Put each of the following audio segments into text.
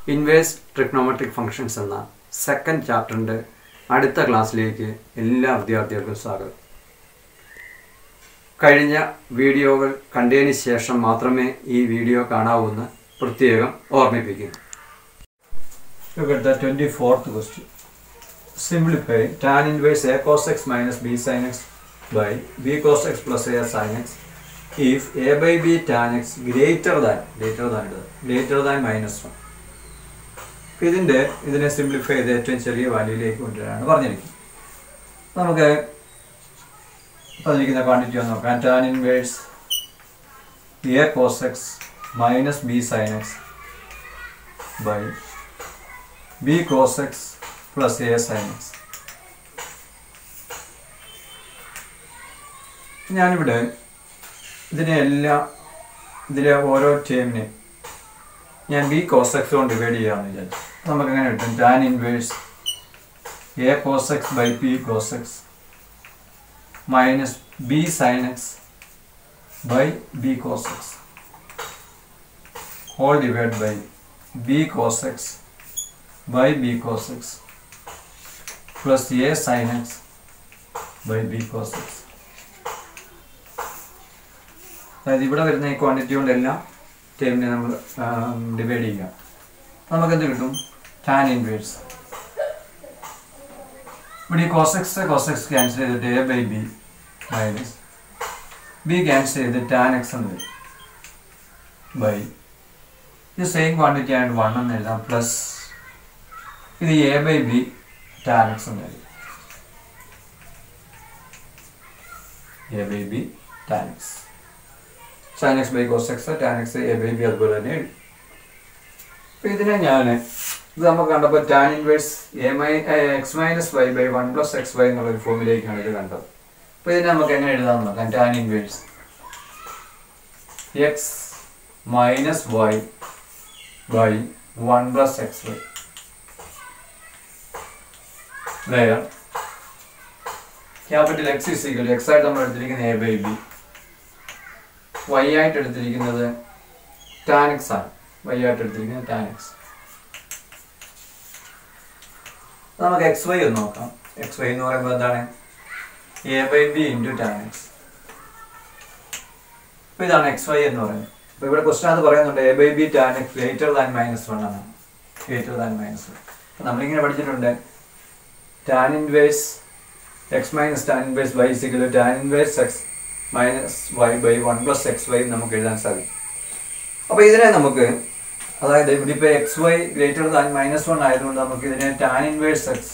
Inverse trigonometric functions എന്ന second ചാപ്റ്ററിൻ്റെ അടുത്ത ക്ലാസ്സിലേക്ക് എല്ലാ വിദ്യാർത്ഥികൾക്കും സ്വാഗതം കഴിഞ്ഞ വീഡിയോകൾ കണ്ടതിന് ശേഷം മാത്രമേ ഈ വീഡിയോ കാണാവൂന്ന് പ്രത്യേകം ഓർമ്മിപ്പിക്കുന്നു Look at the 24th question. Simplify tan inverse a cos x minus b sin x by b cos x plus a sin x if a by b tan x greater than greater than ഇത്, greater than minus 1. അപ്പോൾ ഇതിൻ്റെ ഇതിനെ simplify ചെയ്ത് ഏറ്റവും ചെറിയ വാല്യൂയിലേക്ക് കൊണ്ടുവരാനാണ് പറഞ്ഞിരിക്കുന്നത് നമുക്ക് തന്നിരിക്കുന്ന ക്വാണ്ടിറ്റി ഒന്ന് നോക്കാം tan inverse A cos X minus B sine X by B cos X plus A sine X ഞാനിവിടെ ഇതിനെ എല്ലാം ഇതിലെ ഓരോ ടേമിനെ ഞാൻ ബി കോസ് എക്സ് കൊണ്ട് ഡിവൈഡ് ചെയ്യാമെന്ന് വിചാരിച്ചു നമുക്ക് എങ്ങനെ കിട്ടും tan inverse A cos X by P cos X minus B sine X by B cos X whole divide by B cos X by b cos x plus a sin x by b cos x അതായത് ഇവിടെ വരുന്ന ഈ quantity കൊണ്ടെല്ലാം ടേമിനെ നമ്മൾ divide ചെയ്യുക നമുക്ക് എന്ത് കിട്ടും tan inverse ഇവിടെ ഈ cos X cos X cancel ചെയ്തിട്ട് A by B minus B cancel ചെയ്ത് ടാൻ എക്സ് എന്ന് വരും ബൈ ഇത് സെയിം ക്വാണ്ടിറ്റി ആയിട്ട് വൺ എന്ന് എഴുതാം പ്ലസ് ഇത് A by B tan X എന്നായിരിക്കും A by B tan X sine X by cos X tan X A by B അതുപോലെ തന്നെ എഴുതി അപ്പോൾ ഇതിനെ ഞാൻ ഇത് നമുക്ക് കണ്ടപ്പോൾ tan inverse A my X minus Y by one plus X Y എന്നുള്ളൊരു ഫോമിലേക്കാണ് ഇത് കണ്ടത് അപ്പോൾ ഇതിനെ നമുക്ക് എങ്ങനെ എഴുതാമെന്ന് നോക്കാം tan inverse X minus Y by one plus X Y where capital X is equal X ആയിട്ട് നമ്മൾ എടുത്തിരിക്കുന്നത് എ ബൈ ബി വൈ ആയിട്ട് എടുത്തിരിക്കുന്നത് ടാൻ എക്സ് ആണ് വൈ ആയിട്ട് എടുത്തിരിക്കുന്നത് ടാൻ എക്സ് നമുക്ക് എക്സ് വൈ ഒന്ന് നോക്കാം എക്സ് വൈ എന്ന് പറയുമ്പോൾ എന്താണ് A by B into tan X അപ്പോൾ ഇതാണ് എക്സ് വൈ എന്ന് പറയുന്നത് അപ്പോൾ ഇവിടെ ക്വസ്റ്റൻ അത് പറയുന്നുണ്ട് A by B tan X greater than minus one എന്നാണ് ഗ്രേറ്റർ ദാൻ മൈനസ് വൺ അപ്പോൾ നമ്മളിങ്ങനെ പഠിച്ചിട്ടുണ്ട് tan inverse x minus tan inverse y is equal to tan inverse x minus y by 1 plus x y നമുക്ക് എഴുതാൻ സാധിക്കും അപ്പോൾ ഇതിനെ നമുക്ക് അതായത് ഇവിടെ ഇപ്പോൾ X Y greater than minus one ആയതുകൊണ്ട് നമുക്ക് ഇതിനെ tan inverse X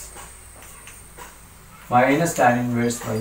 minus tan inverse Y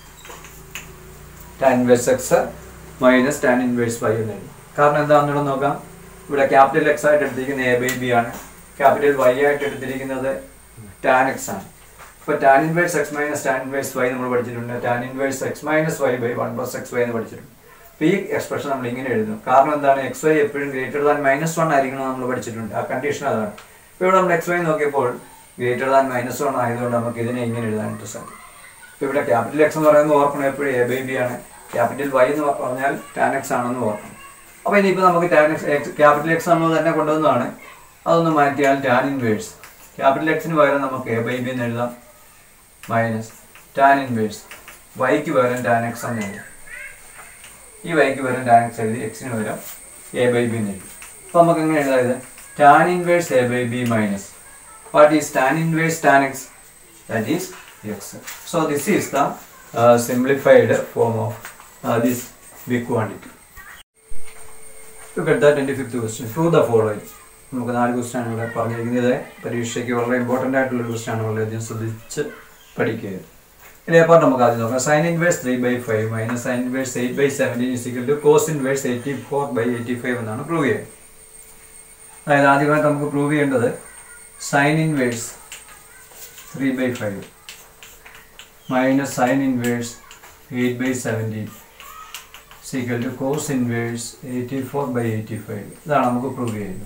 tan inverse X minus tan inverse Y എന്ന് എഴുതും കാരണം എന്താണെന്നുള്ളത് നോക്കാം ഇവിടെ ക്യാപിറ്റൽ എക്സ് ആയിട്ട് എടുത്തിരിക്കുന്നത് എ ബൈ ബി ആണ് ക്യാപിറ്റൽ വൈ ആയിട്ട് എടുത്തിരിക്കുന്നത് ടാൻ എക്സ് ആണ് ഇപ്പോൾ tan inverse X minus tan inverse Y നമ്മൾ പഠിച്ചിട്ടുണ്ട് tan inverse X minus Y by one plus X Y എന്ന് പഠിച്ചിട്ടുണ്ട് അപ്പോൾ ഈ എക്സ്പ്രഷൻ നമ്മൾ ഇങ്ങനെ എഴുതും കാരണം എന്താണ് എക്സ് വൈ എപ്പോഴും ഗ്രേറ്റർ ദാൻ മൈനസ് വൺ ആയിരിക്കണം നമ്മൾ പഠിച്ചിട്ടുണ്ട് ആ കണ്ടീഷൻ അതാണ് ഇപ്പോൾ ഇവിടെ നമ്മൾ എക്സ് വൈ നോക്കിയപ്പോൾ ഗ്രേറ്റർ ദാൻ മൈനസ് വൺ ആയതുകൊണ്ട് നമുക്ക് ഇതിനെ ഇങ്ങനെ എഴുതാനായിട്ട് സാധിക്കും ഇപ്പോൾ ഇവിടെ ക്യാപിറ്റൽ എക്സ് എന്ന് പറയുന്നത് ഓർക്കണം എപ്പോഴും എ ബൈ ബി ആണ് ക്യാപിറ്റൽ വൈ എന്ന് പറഞ്ഞാൽ ടാൻ എക്സ് ആണെന്ന് ഓർക്കണം അപ്പോൾ ഇനിയിപ്പോൾ നമുക്ക് ടാൻ എക്സ് ക്യാപിറ്റൽ എക്സ് നമ്മൾ തന്നെ കൊണ്ടുവന്നതാണ് അതൊന്ന് മാറ്റിയാൽ ടാൻ ഇൻവേഴ്സ് ക്യാപിറ്റൽ എക്സിന് പകരം നമുക്ക് എ ബൈ ബി എന്ന് എഴുതാം മൈനസ് ടാൻ ഇൻവേഴ്സ് വൈക്ക് പകരം ടാൻ എക്സ് എന്ന് എഴുതാം ഈ വൈക്ക് പകരം ടാൻ എക്സ് എഴുതി എക്സിന് പകരം എ ബൈ ബി എന്ന് എഴുതി അപ്പോൾ നമുക്ക് എങ്ങനെ എഴുതാം ഇത് tan inverse A by B minus what is tan inverse tan X that is X so this is the simplified form of this big quantity Look at the 25th question. Prove the following. നമുക്ക് നാല് question ആണ് ഇവിടെ പറഞ്ഞിരിക്കുന്നത് പരീക്ഷയ്ക്ക് വളരെ important ആയിട്ടുള്ള question ആണ് വളരെയധികം ശ്രദ്ധിച്ച് പഠിക്കുക ഇതേപോലെ നമുക്ക് ആദ്യം നോക്കാം sine inverse three by five minus sine inverse eight by seventeen is equal to cos inverse eighty four by eighty five എന്നാണ് പ്രൂവ് ചെയ്യുന്നത് അതായത് ആദ്യമായിട്ട് നമുക്ക് പ്രൂവ് ചെയ്യേണ്ടത് sine inverse three by five minus sine inverse eight by seventeen is equal to cos inverse eighty four by eighty five ഇതാണ് നമുക്ക് prove ചെയ്യുന്നത്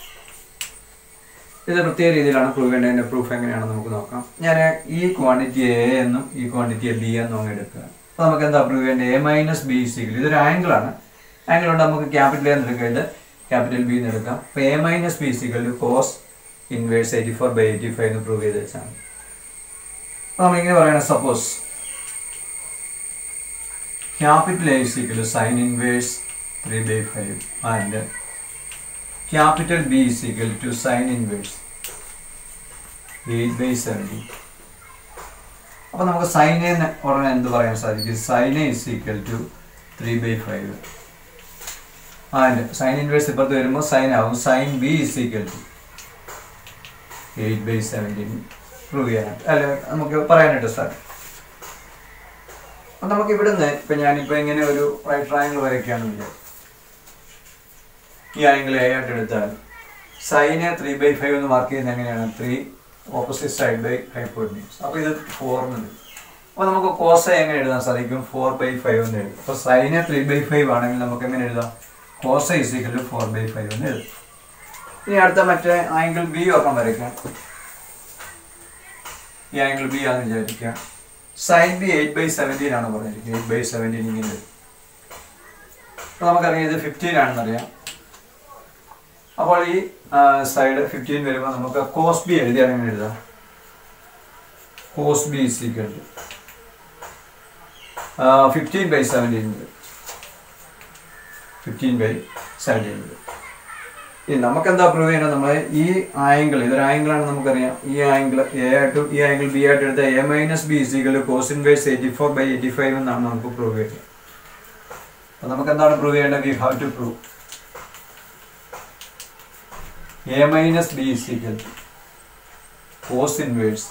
ഇത് പ്രത്യേക രീതിയിലാണ് പ്രൂവ് ചെയ്യേണ്ടതിൻ്റെ പ്രൂഫ് എങ്ങനെയാണെന്ന് നമുക്ക് നോക്കാം ഞാൻ ഈ ക്വാണ്ടിറ്റി എ എന്നും ഈ ക്വാണ്ടിറ്റി ബി എന്നും അങ്ങ് എടുക്കുക അപ്പോൾ നമുക്ക് എന്താ പ്രൂവ് ചെയ്യേണ്ടത് എ മൈനസ് ബി സിക്കൽ ഇതൊരു ആംഗിളാണ് ആംഗിൾ കൊണ്ട് നമുക്ക് ക്യാപിറ്റൽ എന്ന് എടുക്കുക ഇത് ക്യാപിറ്റൽ ബി എന്ന് എടുക്കാം അപ്പോൾ A minus B is equal to cos inverse eighty four by eighty five എന്ന് പ്രൂവ് ചെയ്ത് വെച്ചാണ് അപ്പോൾ നമ്മളിങ്ങനെ പറയണം suppose capital A is equal sine inverse three by five and capital B is equal to sine inverse eight by seventy അപ്പോൾ നമുക്ക് sine A ഉടനെ എന്ത് പറയാൻ സാധിക്കും sine A is equal to three by five and sine inverse ഇപ്പുറത്ത് വരുമ്പോൾ സൈൻ ആവും sine B is equal to eight by seventeen prove ചെയ്യാനായിട്ട് അല്ല നമുക്ക് പറയാനായിട്ട് സാധിക്കും അപ്പം നമുക്ക് ഇവിടുന്ന് ഇപ്പം ഞാനിപ്പോൾ ഇങ്ങനെ ഒരു റൈറ്റ് ട്രയാങ്കിൾ വരയ്ക്കുകയാണെങ്കിൽ ഈ ആംഗിൾ എ ആയിട്ട് എടുത്താൽ സൈന് ത്രീ ബൈ ഫൈവ് എന്ന് മാർക്ക് ചെയ്യുന്നത് എങ്ങനെയാണ് three opposite side by hypotenuse അപ്പോൾ ഇത് ഫോർ എന്നുണ്ട് അപ്പോൾ നമുക്ക് കോസ എങ്ങനെ എഴുതാൻ സാധിക്കും ഫോർ ബൈ ഫൈവ് എന്ന് എഴുതും അപ്പോൾ സൈന് ത്രീ ബൈ ഫൈവ് ആണെങ്കിൽ നമുക്ക് എങ്ങനെ എഴുതാം cos A is equal four by five എന്ന് എഴുതും ഇനി അടുത്ത മറ്റേ ആംഗിൾ ബി ഒപ്പം വരയ്ക്കാം ഈ ആംഗിൾ ബി ആണെന്ന് വിചാരിക്കുക sine B eight by seventeen ആണ് പറഞ്ഞിരിക്കുന്നത് എയ്റ്റ് ബൈ സെവൻറ്റീൻ ഇങ്ങനെ വരും അപ്പോൾ നമുക്കറിയാം ഇത് ഫിഫ്റ്റീൻ ആണെന്നറിയാം അപ്പോൾ ഈ സൈഡ് ഫിഫ്റ്റീൻ വരുമ്പോൾ നമുക്ക് കോസ് ബി എഴുതിയാൽ എങ്ങനെ എഴുതാം cos B is equal to fifteen by seventeen fifteen by seventeen ഇനി നമുക്ക് എന്താ പ്രൂവ് ചെയ്യണം നമ്മൾ ഈ ആംഗിൾ ഇതൊരു ആംഗിൾ ആണ് നമുക്കറിയാം ഈ ആംഗിൾ എ ആയിട്ട് ഈ ആംഗിൾ ബി ആയിട്ട് എടുത്ത A minus B is equal cos inverse eighty four by eighty five എന്നാണ് നമുക്ക് പ്രൂവ് ചെയ്യുന്നത് അപ്പോൾ നമുക്ക് എന്താണ് പ്രൂവ് ചെയ്യേണ്ടത് we have to prove A minus B is equal cos inverse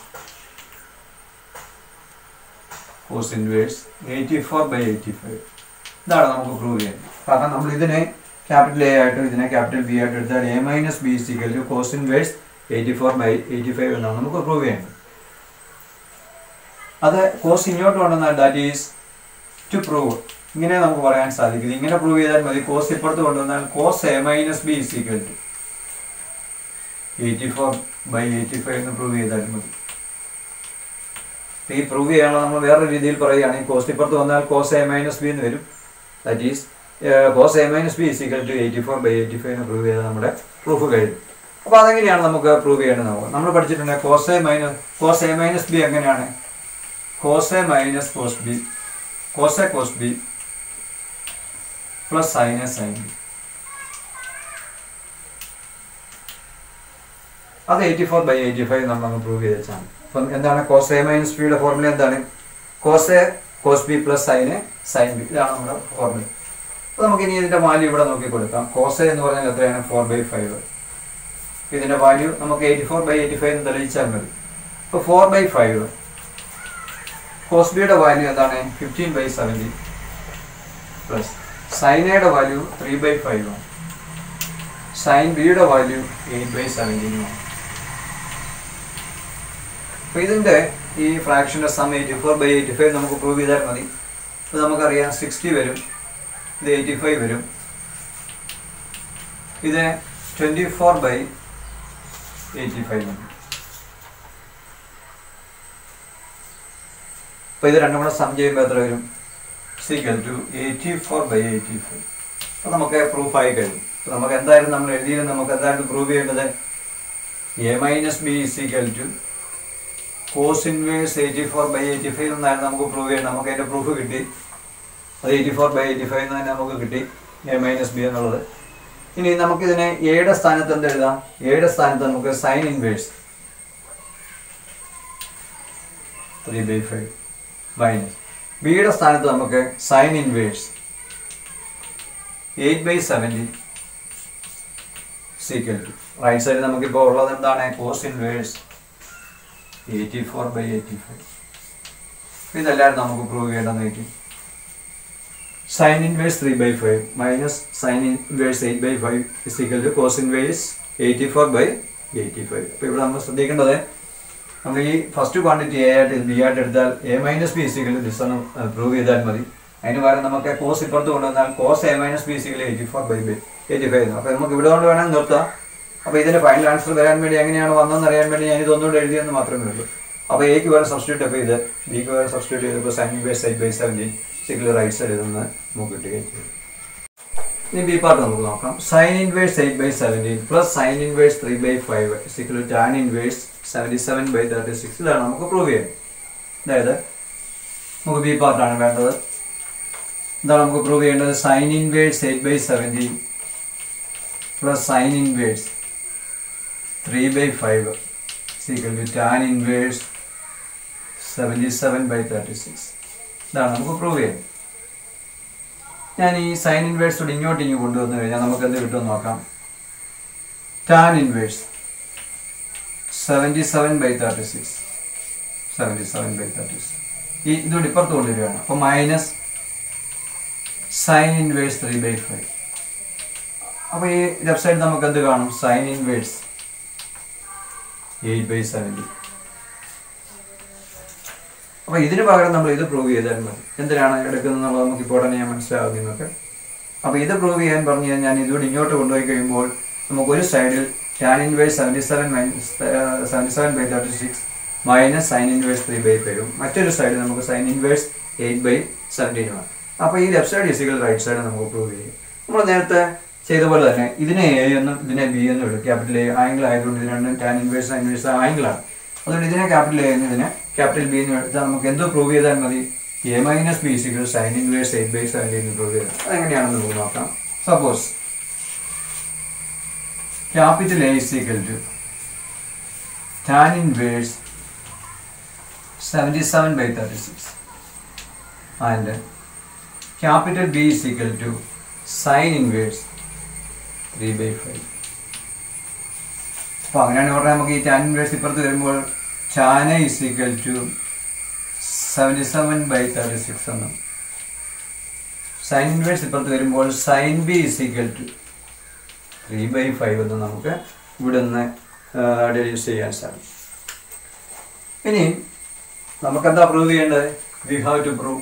cos inverse eighty four by eighty five ഇതാണ് നമുക്ക് പ്രൂവ് ചെയ്യുന്നത് കാരണം നമ്മൾ ഇതിനെ ക്യാപിറ്റൽ എ ആയിട്ടും ഇതിനെ ക്യാപിറ്റൽ ബി ആയിട്ട് എടുത്താൽ A minus B is equal to cos inverse eighty four by eighty five എന്നാണ് നമുക്ക് പ്രൂവ് ചെയ്യേണ്ടത് അത് കോസ് ഇങ്ങോട്ട് കൊണ്ടുവന്നാൽ ദാറ്റ് ഈസ് ടു പ്രൂവ് ഇങ്ങനെ നമുക്ക് പറയാൻ സാധിക്കും ഇങ്ങനെ പ്രൂവ് ചെയ്താൽ മതി കോസ് ഇപ്പുറത്ത് കൊണ്ടുവന്നാൽ cos A minus B is equal to eighty four by eighty five എന്ന് പ്രൂവ് ചെയ്താൽ മതി ഈ പ്രൂവ് ചെയ്യാനുള്ള നമ്മൾ വേറൊരു രീതിയിൽ പറയുകയാണെങ്കിൽ കോസ് ഇപ്പുറത്ത് വന്നാൽ കോസ് എ മൈനസ് ബി എന്ന് വരും that is cos A minus B is equal to eighty four by eighty five എന്ന് പ്രൂവ് ചെയ്താൽ നമ്മുടെ പ്രൂഫ് കഴിഞ്ഞു അപ്പോൾ അതെങ്ങനെയാണ് നമുക്ക് പ്രൂവ് ചെയ്യേണ്ടത് നമുക്ക് നമ്മൾ പഠിച്ചിട്ടുണ്ട് cos A minus cos A minus B എങ്ങനെയാണ് cos A minus cos B cos A cos B plus sine A sine B അത് eighty four by eighty five നമ്മൾ പ്രൂവ് ചെയ്ത് വെച്ചാണ് അപ്പം എന്താണ് കോസ് എ മൈനസ് ബിയുടെ ഫോർമുല എന്താണ് cos A cos B plus sine A sine B ഇതാണ് നമ്മുടെ ഫോർമുല അപ്പോൾ നമുക്ക് ഇനി ഇതിന്റെ വാല്യൂ ഇവിടെ നോക്കി കൊടുക്കാം കോസ് എന്ന് പറഞ്ഞാൽ എത്രയാണ് ഫോർ ബൈ ഫൈവ് ഇതിന്റെ വാല്യൂ നമുക്ക് eighty four by eighty five എന്ന് തെളിയിച്ചാൽ മതി അപ്പോൾ ഫോർ ബൈ ഫൈവ് കോസ് ബിയുടെ വാല്യൂ എന്താണ് ഫിഫ്റ്റീൻ ബൈ സെവൻറ്റി പ്ലസ് സൈനയുടെ വാല്യൂ ത്രീ ബൈ ഫൈവ് ആണ് സൈൻ ബിയുടെ വാല്യൂ എയ്റ്റ് ബൈ സെവൻറ്റീനുമാണ് അപ്പോൾ ഇതിൻ്റെ ഈ ഫ്രാക്ഷൻ്റെ sum eighty four by eighty five നമുക്ക് പ്രൂവ് ചെയ്താൽ മതി അപ്പോൾ നമുക്കറിയാം സിക്സ്റ്റി വരും ഇത് എയ്റ്റി ഫൈവ് വരും ഇത് twenty four by eighty five ഉണ്ട് അപ്പോൾ ഇത് രണ്ടും കൂടെ സം ചെയ്യുമ്പോൾ എത്ര വരും is equal to eighty four by eighty five അപ്പോൾ നമുക്ക് പ്രൂഫായി കഴിഞ്ഞു അപ്പോൾ നമുക്ക് എന്തായാലും നമ്മൾ എഴുതിയത് നമുക്ക് എന്തായാലും പ്രൂവ് ചെയ്യേണ്ടത് A minus B is equal to cos inverse eighty four by eighty five എന്നായിരുന്നു നമുക്ക് പ്രൂവ് ചെയ്യണം നമുക്ക് അതിൻ്റെ പ്രൂഫ് കിട്ടി അത് eighty four by eighty five എന്ന് തന്നെ നമുക്ക് കിട്ടി എ മൈനസ് ബി എന്നുള്ളത് ഇനി നമുക്കിതിനെ എയുടെ സ്ഥാനത്ത് എന്ത് എഴുതാം എയുടെ സ്ഥാനത്ത് നമുക്ക് sine inverse three by five minus ബിയുടെ സ്ഥാനത്ത് നമുക്ക് sine inverse eight by seventy is equal to right സൈഡിൽ നമുക്കിപ്പോൾ ഉള്ളത് എന്താണ് cos inverse eighty four by eighty five ഇതെല്ലാവരും നമുക്ക് പ്രൂവ് ചെയ്യേണ്ടതെന്ന് വെക്കും sine inverse three by five minus sine inverse eight by five is equal to cos inverse eighty four by eighty five അപ്പോൾ ഇവിടെ നമ്മൾ ശ്രദ്ധിക്കേണ്ടത് നമ്മൾ ഈ ഫസ്റ്റ് ക്വാണ്ടിറ്റി എ ആയിട്ട് ബി ആയിട്ട് എടുത്താൽ A minus B is equal this ഒന്ന് പ്രൂവ് ചെയ്താൽ മതി അതിന് പകരം നമുക്ക് കോസ് ഇപ്പുറത്ത് കൊണ്ടുവന്നാൽ cos A minus B is equal eighty four by by eighty five അപ്പോൾ നമുക്ക് ഇവിടെ കൊണ്ട് വേണമെങ്കിൽ നിർത്താം അപ്പോൾ ഇതിന്റെ ഫൈനൽ ആൻസർ വരാൻ വേണ്ടി എങ്ങനെയാണ് വന്നതെന്ന് അറിയാൻ വേണ്ടി ഞാൻ ഇതൊന്നുകൂടെ എഴുതിയെന്ന് മാത്രമേ ഉള്ളൂ അപ്പോൾ എക്ക് വേറെ സബ്സ്റ്റിറ്റ്യൂട്ട് അപ്പോൾ ഇത് ബിക്ക് വേറെ സബ്സ്റ്റിറ്റ്യൂട്ട് ചെയ്തപ്പോൾ sine by side by seventeen is equal right side ഇതൊന്ന് നമുക്ക് കിട്ടുകയും ചെയ്തു ഇനി ബി പാർട്ട് നമുക്ക് നോക്കാം sine inverse eight by seventeen plus sine inverse three by five is equal tan inverse seventy seven by thirty six ഇതാണ് നമുക്ക് പ്രൂവ് ചെയ്യുന്നത് അതായത് നമുക്ക് ബി പാർട്ടാണ് വേണ്ടത് എന്താണ് നമുക്ക് പ്രൂവ് ചെയ്യേണ്ടത് sine inverse eight by seventeen plus sine inverse three by five is equal to tan inverse seventy seven by thirty six ഇതാണ് നമുക്ക് പ്രൂവ് ചെയ്യുന്നത് ഞാൻ ഈ സൈൻ ഇൻവേഴ്സ് കൂടി ഇങ്ങോട്ട് ഇങ്ങ് കൊണ്ടുവന്നു കഴിഞ്ഞാൽ നമുക്ക് എന്ത് കിട്ടുമെന്ന് നോക്കാം tan inverse seventy seven by thirty six seventy seven by thirty six ഈ ഇതുകൂടി ഇപ്പുറത്ത് കൊണ്ടുവരികയാണ് അപ്പോൾ minus sine inverse three by five അപ്പോൾ ഈ ലെഫ്റ്റ് സൈഡ് നമുക്ക് എന്ത് കാണും sine inverse eight by seventy അപ്പോൾ ഇതിന് പകരം നമ്മൾ ഇത് പ്രൂവ് ചെയ്താൽ മതി എന്തിനാണ് എടുക്കുന്നത് എന്നുള്ളത് നമുക്ക് ഇപ്പോൾ ഉടനെ ഞാൻ മനസ്സിലാകുന്നതൊക്കെ അപ്പോൾ ഇത് പ്രൂവ് ചെയ്യാൻ പറഞ്ഞു കഴിഞ്ഞാൽ ഞാൻ ഇതുകൂടി ഇങ്ങോട്ട് കൊണ്ടുപോയി കഴിയുമ്പോൾ നമുക്ക് ഒരു സൈഡിൽ tan inverse seventy seven minus seventy seven by thirty six minus sine inverse three by ഫൈവും മറ്റൊരു സൈഡിൽ നമുക്ക് സൈൻ ഇൻവേഴ്സ് എയ്റ്റ് ബൈ സെവൻറ്റീനുമാണ് അപ്പോൾ ഈ left side is equal right side നമുക്ക് പ്രൂവ് ചെയ്യും നമ്മൾ നേരത്തെ ചെയ്ത പോലെ തന്നെ ഇതിനെ എ എന്നും ഇതിനെ ബി എന്നും എടുക്കും ക്യാപിറ്റൽ എ ആംഗിൾ ആയതുകൊണ്ട് ഇത് രണ്ടും ടാൻ ഇൻവേഴ്സ് സൈൻ ഇൻവേഴ്സ് ആംഗിളാണ് അതുകൊണ്ട് ഇതിനെ ക്യാപിറ്റൽ എ എന്ന് ഇതിനെ ക്യാപിറ്റൽ ബി എന്ന് എടുത്താൽ നമുക്ക് എന്തോ പ്രൂവ് ചെയ്താൽ മതി A minus B is equal sine inverse eight by seventeen എന്ന് പ്രൂവ് ചെയ്താൽ അതെങ്ങനെയാണെന്ന് നമുക്ക് നോക്കാം suppose capital A is equal to tan inverse seventy seven by thirty six and capital B is equal to sine inverse three by five അപ്പോൾ അങ്ങനെയാണ് പറഞ്ഞാൽ നമുക്ക് ഈ ടാൻ ഇൻവേഴ്സ് ഇപ്പുറത്ത് വരുമ്പോൾ tan A is equal to seventy seven by thirty six എന്നും sine inverse ഇപ്പുറത്ത് വരുമ്പോൾ sine B is equal to three by five എന്ന് നമുക്ക് ഇവിടെ നിന്ന് ഡെഡ്യൂസ് ചെയ്യാൻ സാധിക്കും ഇനി നമുക്കെന്താ പ്രൂവ് ചെയ്യേണ്ടത് വി ഹാവ് ടു പ്രൂവ്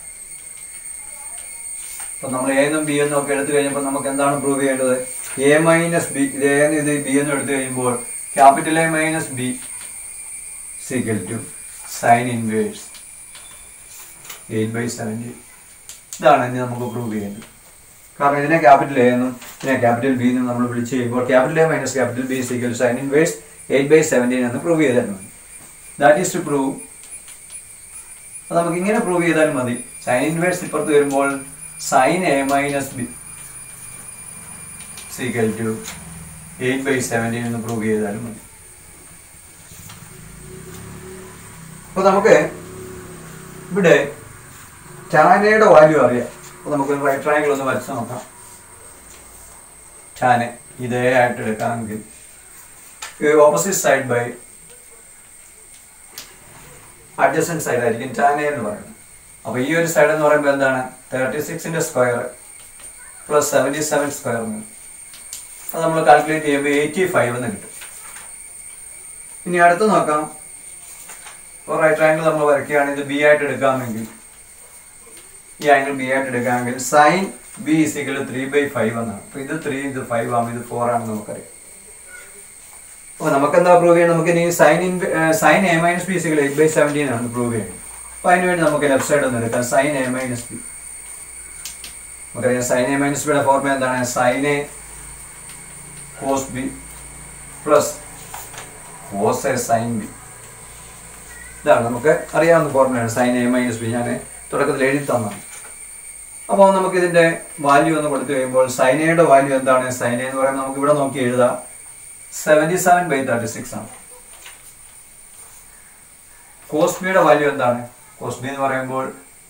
അപ്പം നമ്മൾ എ എന്നും ബി എന്നും ഒക്കെ എടുത്തു കഴിഞ്ഞപ്പോൾ നമുക്ക് എന്താണ് പ്രൂവ് ചെയ്യേണ്ടത് എ മൈനസ് ബി ഇത് എ എന്ന് ഇത് ബി എന്ന് എടുത്തു കഴിയുമ്പോൾ capital A minus B is equal to sine inverse eight by seventy ഇതാണ് ഇനി നമുക്ക് പ്രൂവ് ചെയ്യുന്നത് കാരണം ഇതിനെ ക്യാപിറ്റൽ എ എന്നും ഇതിനെ ക്യാപിറ്റൽ ബി എന്നും നമ്മൾ വിളിച്ച് കഴിയുമ്പോൾ capital A minus capital B is equal sine inverse eight by seventeen എന്ന് പ്രൂവ് ചെയ്താൽ മതി ദാറ്റ് ഈസ് ടു പ്രൂവ് അത് നമുക്ക് ഇങ്ങനെ പ്രൂവ് ചെയ്താൽ മതി സൈൻ ഇൻവേഴ്സ് ഇപ്പുറത്ത് വരുമ്പോൾ sine A minus B is equal to eight by seventeen എന്ന് പ്രൂവ് ചെയ്താലും മതി അപ്പോൾ നമുക്ക് ഇവിടെ ടാനയുടെ വാല്യൂ അറിയാം അപ്പോൾ നമുക്ക് റൈറ്റ് ട്രയാങ്കിൾ ഒന്ന് വരച്ച് നോക്കാം ടാനെ ഇതേ ആയിട്ട് എടുക്കാമെങ്കിൽ opposite side by adjacent side ആയിരിക്കും ടാനെ എന്ന് പറയുന്നത് അപ്പോൾ ഈ ഒരു സൈഡ് എന്ന് പറയുമ്പോൾ എന്താണ് തേർട്ടി സിക്സിൻ്റെ square plus seventy seven square അത് നമ്മൾ കാൽക്കുലേറ്റ് ചെയ്യുമ്പോൾ എയ്റ്റി ഫൈവ് എന്ന് കിട്ടും ഇനി അടുത്ത് നോക്കാം ഇപ്പോൾ റൈറ്റ് ആംഗിൾ നമ്മൾ വരയ്ക്കുകയാണ് ഇത് ബി ആയിട്ട് എടുക്കാമെങ്കിൽ ഈ ആംഗിൾ ബി ആയിട്ട് എടുക്കാമെങ്കിൽ sine B is equal three by five എന്നാണ് അപ്പോൾ ഇത് ത്രീ ഇത് ഫൈവ് ആകും ഇത് ഫോർ ആണെന്ന് നമുക്കറിയാം അപ്പോൾ നമുക്ക് എന്താ പ്രൂവ് ചെയ്യണം നമുക്ക് ഇനി sine in sine A minus B is equal eight by seventeen ആണ് പ്രൂവ് ചെയ്യുന്നത് അപ്പോൾ അതിന് വേണ്ടി നമുക്ക് ലെഫ്റ്റ് സൈഡ് ഒന്ന് എടുക്കാം സൈൻ എ മൈനസ് ബി നമുക്കറിയാം സൈൻ എ മൈനസ് ബിയുടെ ഫോർമുല എന്താണ് sine A cos B plus cos A sine B ഇതാണ് നമുക്ക് അറിയാവുന്ന ഫോർമുലയാണ് സൈൻ എ മൈനസ് ബി ഞാൻ തുടക്കത്തിൽ എഴുതി തന്നാണ് അപ്പോൾ നമുക്ക് ഇതിന്റെ വാല്യൂ എന്ന് കൊടുത്തു കഴിയുമ്പോൾ സൈനയുടെ വാല്യൂ എന്താണ് സൈന എന്ന് പറയുമ്പോൾ നമുക്ക് ഇവിടെ നോക്കി എഴുതാം seventy seven by thirty six ആണ് കോസ്ബിയുടെ വാല്യൂ എന്താണ് കോസ്ബി എന്ന് പറയുമ്പോൾ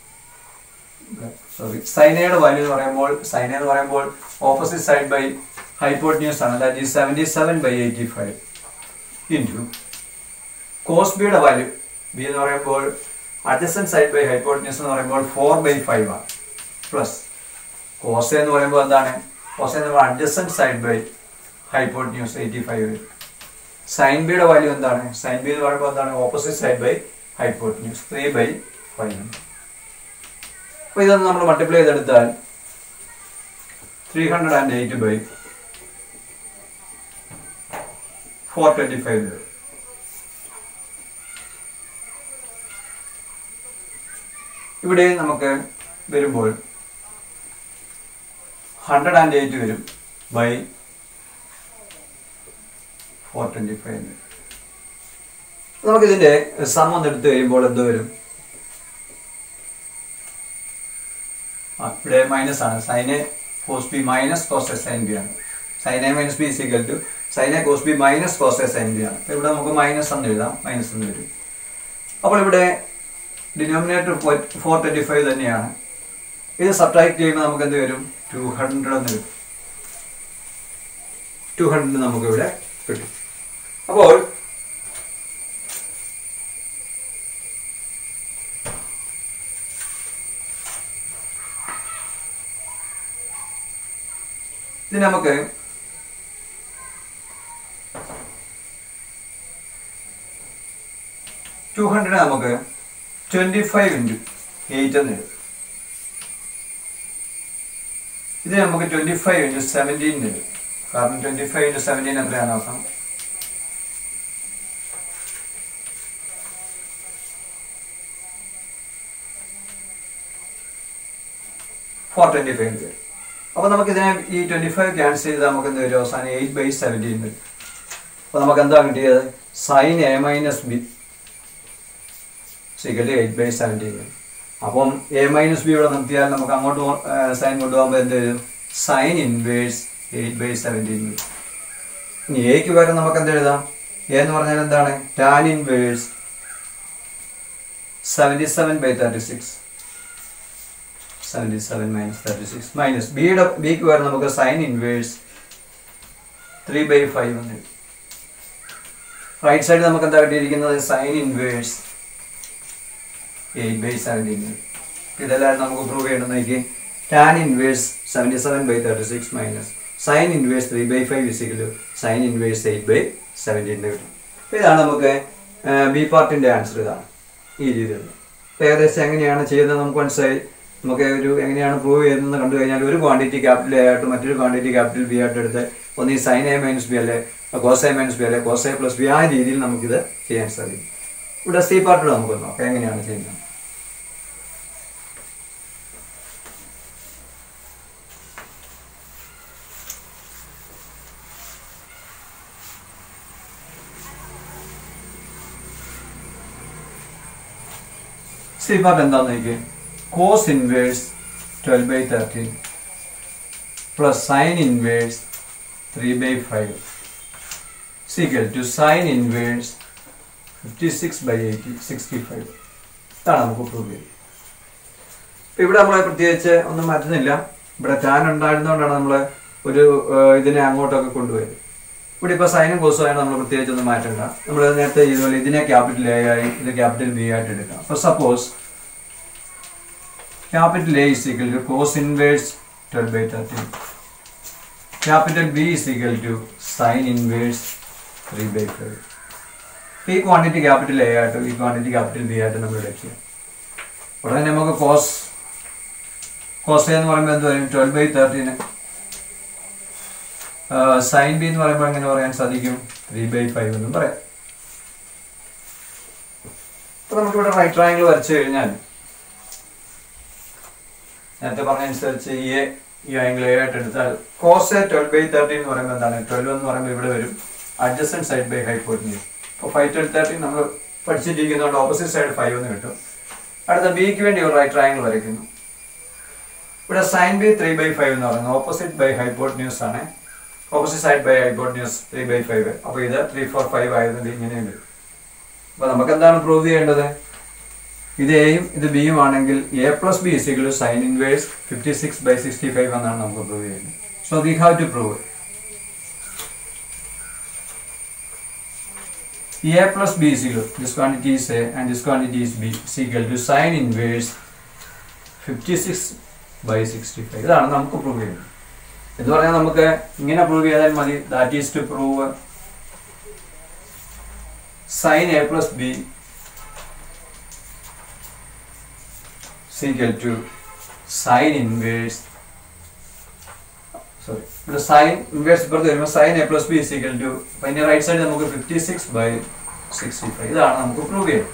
സോറി സൈനയുടെ വാല്യൂ എന്ന് പറയുമ്പോൾ സൈന എന്ന് പറയുമ്പോൾ ഓപ്പോസിറ്റ് സൈഡ് ബൈ ഹൈപ്പോട്ട്ന്യൂസ് ആണ് that is seventy seven by eighty five into കോസ്ബിയുടെ വാല്യൂ ബി എന്ന് പറയുമ്പോൾ അഡ്ജസ്റ്റൻ സൈഡ് ബൈ ഹൈപ്പോട്ട്ന്യൂസ് എന്ന് പറയുമ്പോൾ ഫോർ ബൈ ഫൈവ് ആണ് പ്ലസ് കോസ എന്ന് പറയുമ്പോൾ എന്താണ് കോസ എന്ന് പറയുമ്പോൾ adjacent side by hypotenuse eighty five sine ബിയുടെ വാല്യൂ എന്താണ് സൈൻ ബി എന്ന് പറയുമ്പോൾ എന്താണ് opposite side by hypotenuse three by five അപ്പോൾ ഇതൊന്ന് നമ്മൾ മൾട്ടിപ്ലൈ ചെയ്തെടുത്താൽ three hundred and eight by four twenty five വരും ഇവിടെ നമുക്ക് വരുമ്പോൾ ഹൺഡ്രഡ് ആൻഡ് എയ്റ്റ് വരും ബൈ ഫോർ ട്വൻറ്റി ഫൈവ് നമുക്കിതിൻ്റെ സം ഒന്ന് എടുത്തു കഴിയുമ്പോൾ എന്ത് വരും ആ, ഇവിടെ മൈനസ് ആണ് sine cos B minus cos A sine B ആണ് sine A minus B is equal to sine A cos B minus cos A sine B ആണ് അപ്പോൾ ഇവിടെ നമുക്ക് മൈനസ് എന്ന് എഴുതാം മൈനസ് എന്ന് വരും അപ്പോൾ ഇവിടെ ഡിനോമിനേറ്റർ ഫോർ ട്വൻറ്റി ഫൈവ് തന്നെയാണ് ഇത് സബ്ട്രാക്ട് ചെയ്യുമ്പോൾ നമുക്ക് എന്ത് വരും ടു ഹൺഡ്രഡ് എന്ന് വരും ടു ഹൺഡ്രഡ് നമുക്ക് ഇവിടെ കിട്ടും അപ്പോൾ ഇത് നമുക്ക് ടു ഹൺഡ്രഡ് നമുക്ക് ട്വൻറ്റി ഫൈവ് ഇൻറ്റു എയ്റ്റ് എന്ന് എഴുതും ഇത് നമുക്ക് ട്വൻറ്റി ഫൈവ് ഇൻറ്റു സെവൻറ്റീൻ ഇടും കാരണം ട്വൻറ്റി ഫൈവ് ഇൻറ്റു സെവൻറ്റീൻ എത്രയാണ് നോക്കാം ഫോർ ട്വൻറ്റി ഫൈവ് വരും അപ്പോൾ നമുക്ക് ഇതിനെ ഈ ട്വൻറ്റി ഫൈവ് ക്യാൻസൽ ചെയ്ത് നമുക്ക് എന്ത് വരും അവസാനം എയ്റ്റ് ബൈ സെവൻറ്റീൻ വരും അപ്പോൾ നമുക്ക് എന്താ കിട്ടിയത് sine A minus B is equal eight by seventeen വരും അപ്പം എ മൈനസ് ബി ഇവിടെ നിർത്തിയാൽ നമുക്ക് അങ്ങോട്ട് സൈൻ കൊണ്ടുപോകുമ്പോൾ എന്ത് വരും sine inverse eight by seventeen വരും ഇനി എക്ക് പകരം നമുക്ക് എന്ത് എഴുതാം എ എന്ന് പറഞ്ഞാൽ എന്താണ് tan inverse seventy seven by thirty six seventy seven minus thirty six minus ബിയുടെ ബിക്ക് പകരം നമുക്ക് sine inverse three by five എന്ന് എഴുതും റൈറ്റ് സൈഡ് നമുക്ക് എന്താ കിട്ടിയിരിക്കുന്നത് sine inverse eight by seventeen ഇതെല്ലാം നമുക്ക് പ്രൂവ് ചെയ്യണം നോക്കി tan inverse seventy seven by thirty six minus sine inverse three by five is equal sine inverse eight by seventeen കിട്ടും അപ്പോൾ ഇതാണ് നമുക്ക് ബി പാർട്ടിൻ്റെ ആൻസർ ഇതാണ് ഈ രീതിയിൽ അപ്പോൾ ഏകദേശം എങ്ങനെയാണ് ചെയ്യുന്നത് നമുക്ക് മനസ്സിലായി നമുക്ക് ഒരു എങ്ങനെയാണ് പ്രൂവ് ചെയ്യുന്നത് കണ്ടു കഴിഞ്ഞാൽ ഒരു ക്വാണ്ടിറ്റി ക്യാപിറ്റൽ എ ആയിട്ട് മറ്റൊരു ക്വാണ്ടിറ്റി ക്യാപിറ്റൽ ബി ആയിട്ട് എടുത്ത് ഒന്ന് ഈ സൈൻ എ മൈനസ് ബി അല്ലെ കോസ് എ മൈനസ് ബി അല്ലെ കോസ് എ പ്ലസ് ബി ആ രീതിയിൽ നമുക്കിത് ചെയ്യാൻ സാധിക്കും ഇവിടെ സി പാർട്ടിൽ നമുക്ക് നോക്കാം എങ്ങനെയാണ് ചെയ്യുന്നത് സി പാർട്ട് എന്താന്ന് നോക്കിയേ cos inverse twelve by thirteen plus sine inverse three by five is equal to sine inverse fifty six by eighty sixty five ഇതാണ് നമുക്ക് പ്രൂവ് ചെയ്തത് ഇപ്പം ഇവിടെ നമ്മൾ പ്രത്യേകിച്ച് ഒന്നും മാറ്റുന്നില്ല ഇവിടെ ടാൻ ഉണ്ടായിരുന്നുകൊണ്ടാണ് നമ്മൾ ഒരു ഏഹ്, ഇതിനെ അങ്ങോട്ടൊക്കെ കൊണ്ടുപോയത് ഇവിടെ ഇപ്പോൾ സൈനും കോസും ആയിട്ട് നമ്മൾ പ്രത്യേകിച്ച് ഒന്നും മാറ്റണ്ട നമ്മൾ നേരത്തെ ചെയ്തപോലെ ഇതിനെ ക്യാപിറ്റൽ എ ആയി ഇത് ക്യാപിറ്റൽ ബി ആയിട്ട് എടുക്കാം അപ്പോൾ suppose capital A is equal to cos inverse twelve by thirteen capital B is equal to sine inverse three by five ഈ ക്വാണ്ടിറ്റി ക്യാപിറ്റൽ എ ആയിട്ട് ഈ ക്വാണ്ടിറ്റി ക്യാപിറ്റൽ ബി ആയിട്ട് നമ്മൾ എടുക്കുക ഉടനെ നമുക്ക് കോസ് കോസ് എന്ന് പറയുമ്പോൾ എന്ത് പറയും ട്വൽവ് ബൈ തേർട്ടീന് സൈൻ ബി എന്ന് പറയുമ്പോൾ എങ്ങനെ പറയാൻ സാധിക്കും ത്രീ ബൈ ഫൈവ് എന്നും പറയാം അപ്പൊ നമുക്കിവിടെ റൈറ്റ് ട്രയാങ്കിൾ വരച്ചു കഴിഞ്ഞാൽ നേരത്തെ പറഞ്ഞ അനുസരിച്ച് ഈ എ ഈ ആംഗിൾ എ ആയിട്ട് എടുത്താൽ cos A twelve by thirteen എന്ന് പറയുമ്പോൾ എന്താണ് ട്വൽവ് എന്ന് പറയുമ്പോൾ ഇവിടെ വരും അഡ്ജസ്റ്റൻ സൈഡ് ബൈ ഹൈപ്പോട്ടിന് അപ്പോൾ ഫൈവ് ട്വൽവ് തേർട്ടീൻ നമ്മൾ പഠിച്ചിരിക്കുന്നതുകൊണ്ട് ഓപ്പോസിറ്റ് സൈഡ് ഫൈവ് എന്ന് കിട്ടും അടുത്ത ബിക്ക് വേണ്ടി ഒരു റൈറ്റ് ട്രയാങ്കിൾ വരയ്ക്കുന്നു ഇവിടെ sine B three by five എന്ന് പറയുന്നത് ഓപ്പോസിറ്റ് ബൈ ഹൈപ്പോട്ടിന്യൂസ് ആണ് opposite side by hypotenuse three by five അപ്പോൾ ഇത് ത്രീ ഫോർ ഫൈവ് ആയതുകൊണ്ട് ഇങ്ങനെയുണ്ട് അപ്പോൾ നമുക്ക് എന്താണ് പ്രൂവ് ചെയ്യേണ്ടത് ഇത് എയും ഇത് ബിയും ആണെങ്കിൽ A plus B is equal sine inverse fifty six by sixty five എന്നാണ് നമുക്ക് പ്രൂവ് ചെയ്യുന്നത് so we have to prove A plus B is equal this quantity is A and this quantity is B is equal to sin inverse 56 by 65 ഇതാണ് നമുക്ക് prove ചെയ്യുന്നത് എന്ന് പറഞ്ഞാൽ നമുക്ക് ഇങ്ങനെ പ്രൂവ് ചെയ്താൽ മതി that is to prove sine A plus B equal to sine inverse sorry ഇവിടെ സൈൻ ഇൻവേഴ്സ് ഇപ്പുറത്ത് വരുമ്പോൾ sine A plus B equal to അപ്പം അതിൻ്റെ റൈറ്റ് സൈഡ് നമുക്ക് fifty six by sixty five ഇതാണ് നമുക്ക് പ്രൂവ് ചെയ്യുന്നത്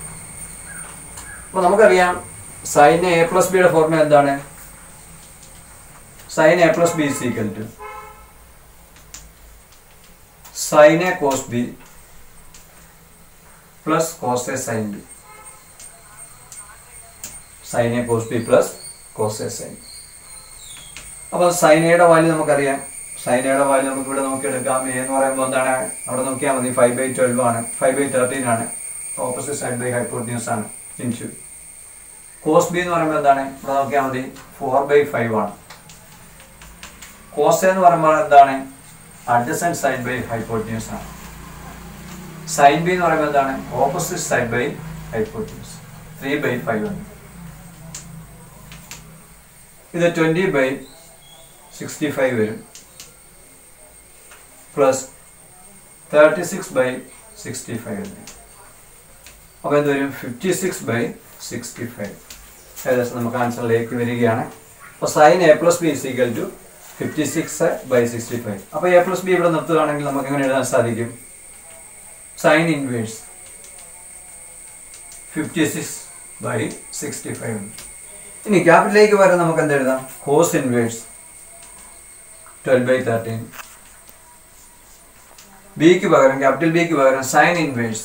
അപ്പോൾ നമുക്കറിയാം സൈൻ എ പ്ലസ് ബിയുടെ ഫോർമുല എന്താണ് sine A plus B is equal to sine A cos B plus cos A sine B sine A cos B plus cos A sine അപ്പോൾ sine എയുടെ value നമുക്കറിയാം sine എയുടെ value നമുക്ക് ഇവിടെ നോക്കിയെടുക്കാം A എന്ന് പറയുമ്പോൾ എന്താണ് അവിടെ നോക്കിയാൽ മതി ഫൈവ് ബൈ ട്വൽവ് ആണ് ഫൈവ് ബൈ തേർട്ടീൻ ആണ് ഓപ്പോസിറ്റ് സൈഡ് ബൈ ഹൈപ്പോട്ടിന്യൂസ് ആണ് ഇൻറ്റു കോസ് ബി എന്ന് പറയുമ്പോൾ എന്താണ് ഇവിടെ നോക്കിയാൽ മതി ഫോർ ബൈ ഫൈവ് ആണ് കോസ് എന്ന് പറയുമ്പോൾ എന്താണ് അഡ്ജസൻറ്റ് സൈഡ് ബൈ ഹൈപ്പോട്ടിന്യൂസ് ആണ് സൈൻ ബി എന്ന് പറയുമ്പോൾ എന്താണ് opposite side by hypotenuse three by five ആണ് ഇത് ട്വൻറ്റി ബൈ സിക്സ്റ്റി ഫൈവ് വരും plus thirty six by sixty five വരും അപ്പോൾ എന്ത് വരും fifty six by sixty five ഏകദേശം നമുക്ക് ആൻസറിലേക്ക് വരികയാണ് അപ്പോൾ sine A plus B is equal to fifty six by sixty five അപ്പോൾ എ പ്ലസ് ബി ഇവിടെ നിർത്തുകയാണെങ്കിൽ നമുക്ക് എങ്ങനെ എഴുതാൻ സാധിക്കും sine inverse fifty six by sixty five ഇനി ക്യാപിറ്റലിലേക്ക് വരാൻ നമുക്ക് എന്ത് എഴുതാം cos inverse twelve by thirteen ബിക്ക് പകരം ക്യാപിറ്റൽ ബിക്ക് പകരം sine inverse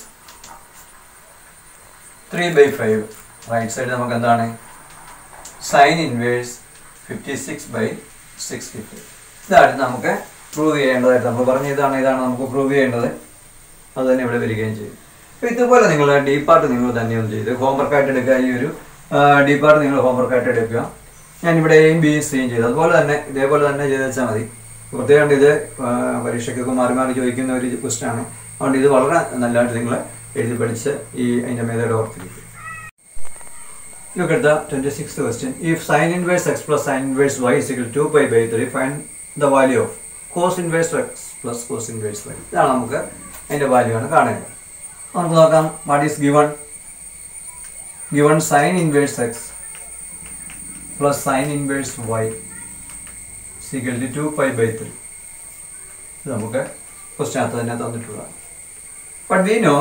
three by five right side നമുക്ക് എന്താണ് sine inverse fifty six by sixty five ഇതാണ് നമുക്ക് പ്രൂവ് ചെയ്യേണ്ടതായിട്ട് നമ്മൾ പറഞ്ഞ ഇതാണ് ഇതാണ് നമുക്ക് പ്രൂവ് ചെയ്യേണ്ടത് അത് തന്നെ ഇവിടെ വരികയും ചെയ്യും അപ്പോൾ ഇതുപോലെ നിങ്ങൾ ഡീ പാർട്ട് നിങ്ങൾ തന്നെ ഒന്ന് ചെയ്ത് ഹോംവർക്കായിട്ട് എടുക്കുക ഈ ഒരു ഡീ പാർട്ട് നിങ്ങൾ ഹോംവർക്കായിട്ട് എടുക്കുക ഞാൻ ഇവിടെ എയും ബിയും സിയും ചെയ്തു അതുപോലെ തന്നെ ഇതേപോലെ തന്നെ ചെയ്ത് വെച്ചാൽ മതി പ്രത്യേകം ഇത് ആ, പരീക്ഷയ്ക്കൊക്കെ മാറി മാറി ചോദിക്കുന്ന ഒരു ക്വസ്റ്റൻ ആണ് അതുകൊണ്ട് ഇത് വളരെ നല്ലതായിട്ട് നിങ്ങൾ എഴുതി പഠിച്ച് ഈ അതിൻ്റെ മേതയുടെ ഓർത്തിരിക്കും Look at the 26th question. If sin inverse x plus sin inverse y is equal to 2 pi by 3, find the value of cos inverse x plus cos inverse y. ഇതാണ് നമുക്ക് അതിൻ്റെ വാല്യൂ ആണ് കാണേണ്ടത് നമുക്ക് നോക്കാം what is given given sine inverse x plus sine inverse y equal to to pi by three ഇത് നമുക്ക് question അകത്ത് തന്നെ തന്നിട്ടുള്ളതാണ് but we know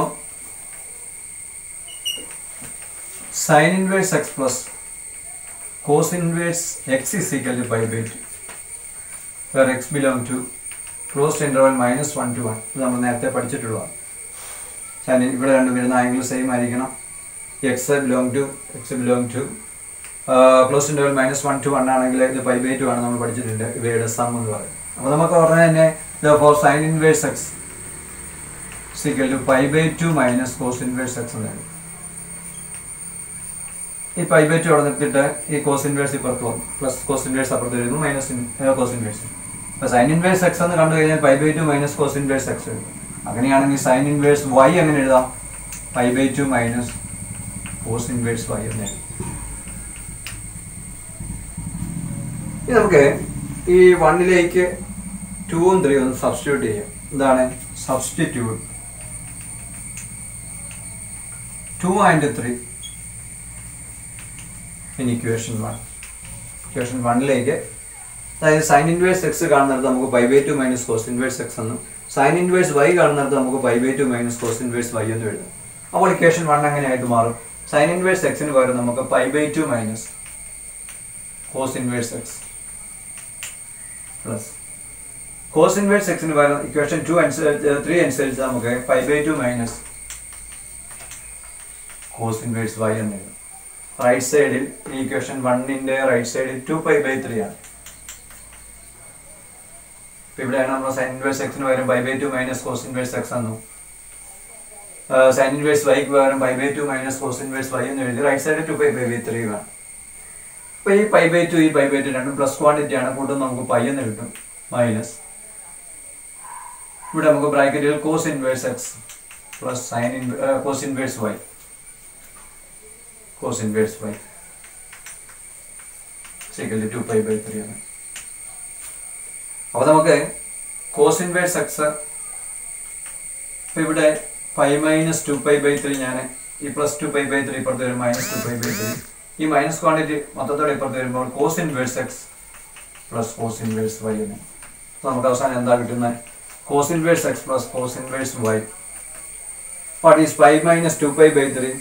sin inverse x plus cos inverse x is equal to pi by 2 where x belong to closed interval minus 1 to 1 ഇത് നമ്മൾ നേരത്തെ പഠിച്ചിട്ടുള്ളതാണ് sin ഇവിടെ രണ്ട് വരുന്ന ആംഗിൾ സെയിം ആയിരിക്കണം x belong to x belong to close interval minus one to one ആണെങ്കിൽ ഇത് pi by two ആണ് നമ്മൾ പഠിച്ചിട്ടുണ്ട് ഇവയുടെ സം എന്ന് പറയും അപ്പോൾ നമുക്ക് ഉടനെ തന്നെ for sine inverse x സിക്കൽ to pi by two minus cos inverse x എന്ന് എഴുതും ഈ പൈ ബൈ ടു അവിടെ നിർത്തിയിട്ട് ഈ കോസ് ഇൻവേഴ്സ് ഇപ്പുറത്ത് പോകും പ്ലസ് കോസ് ഇൻവേഴ്സ് അപ്പുറത്ത് വരുന്നു മൈനസ് കോസ് ഇൻവേഴ്സ് അപ്പോൾ സൈൻ ഇൻവേഴ്സ് എക്സ് എന്ന് കണ്ടു കഴിഞ്ഞാൽ pi by two minus cos inverse x എഴുതും അങ്ങനെയാണെങ്കിൽ സൈൻ ഇൻവേഴ്സ് വൈ എങ്ങനെ എഴുതാം pi by two minus cos inverse Y എന്ന് എഴുതും ഇനി നമുക്ക് ഈ വണ്ണിലേക്ക് ടൂവും ത്രീ ഒന്ന് സബ്സ്റ്റിറ്റ്യൂട്ട് ചെയ്യാം എന്താണ് substitute two and three in equation one equation വണ്ണിലേക്ക് അതായത് സൈൻ ഇൻവേഴ്സ് എക്സ് കാണുന്നിടത്ത് നമുക്ക് pi by two minus cos inverse x എന്നും സൈൻ ഇൻവേഴ്സ് വൈ കാണുന്നിടത്ത് നമുക്ക് pi by two minus cos inverse y എന്നും എഴുതാം അപ്പോൾ ഇക്വേഷൻ വൺ എങ്ങനെയായിട്ട് മാറും സൈൻ ഇൻവേഴ്സ് എക്സിന് പകരം നമുക്ക് pi by two minus cos inverse x plus cos inverse എക്സിന് പകരം ഇക്വേഷൻ ടു അനുസരിച്ച് ത്രീ അനുസരിച്ച് നമുക്ക് pi by two minus cos inverse Y എന്ന് എഴുതാം റൈറ്റ് സൈഡിൽ ഈ ഇക്വേഷൻ വണ്ണിന്റെ റൈറ്റ് സൈഡിൽ ടു പൈ ബൈ ത്രീ ആണ് ഇപ്പൊ ഇവിടെയാണ് നമ്മൾ സൈൻ ഇൻവേഴ്സ് എക്സിന് പകരം pi by two minus cos inverse x എന്നു സൈൻ ഇൻവേഴ്സ് വൈക്ക് പകരം pi by two minus cos inverse Y എന്ന് എഴുതി റൈറ്റ് സൈഡിൽ two pi by by three ആണ് അപ്പൊ ഈ പൈ ബൈ ടു ഈ പൈ ബൈ ടു രണ്ടും പ്ലസ് ക്വാണ്ടിറ്റി ആണ് കൂട്ടും നമുക്ക് പൈ എന്ന് കിട്ടും മൈനസ് ഇവിടെ നമുക്ക് ബ്രാക്കറ്റിൽ cos inverse x plus sine cos inverse y cos inverse y equal to pi by three ആണ് അപ്പോൾ നമുക്ക് കോസ് ഇൻവേഴ്സ് എക്സ് ഇപ്പൊ ഇവിടെ pi minus two pi by three ഞാൻ ഈ plus two pi by three ഇപ്പുറത്ത് വരും minus two pi by three ഈ മൈനസ് ക്വാണ്ടിറ്റി മൊത്തത്തോടെ ഇപ്പുറത്ത് വരുമ്പോൾ cos inverse x plus cos inverse Y എന്ന് അപ്പോൾ നമുക്ക് അവസാനം എന്താ കിട്ടുന്നത് cos inverse x plus cos inverse y what is pi minus two pi by three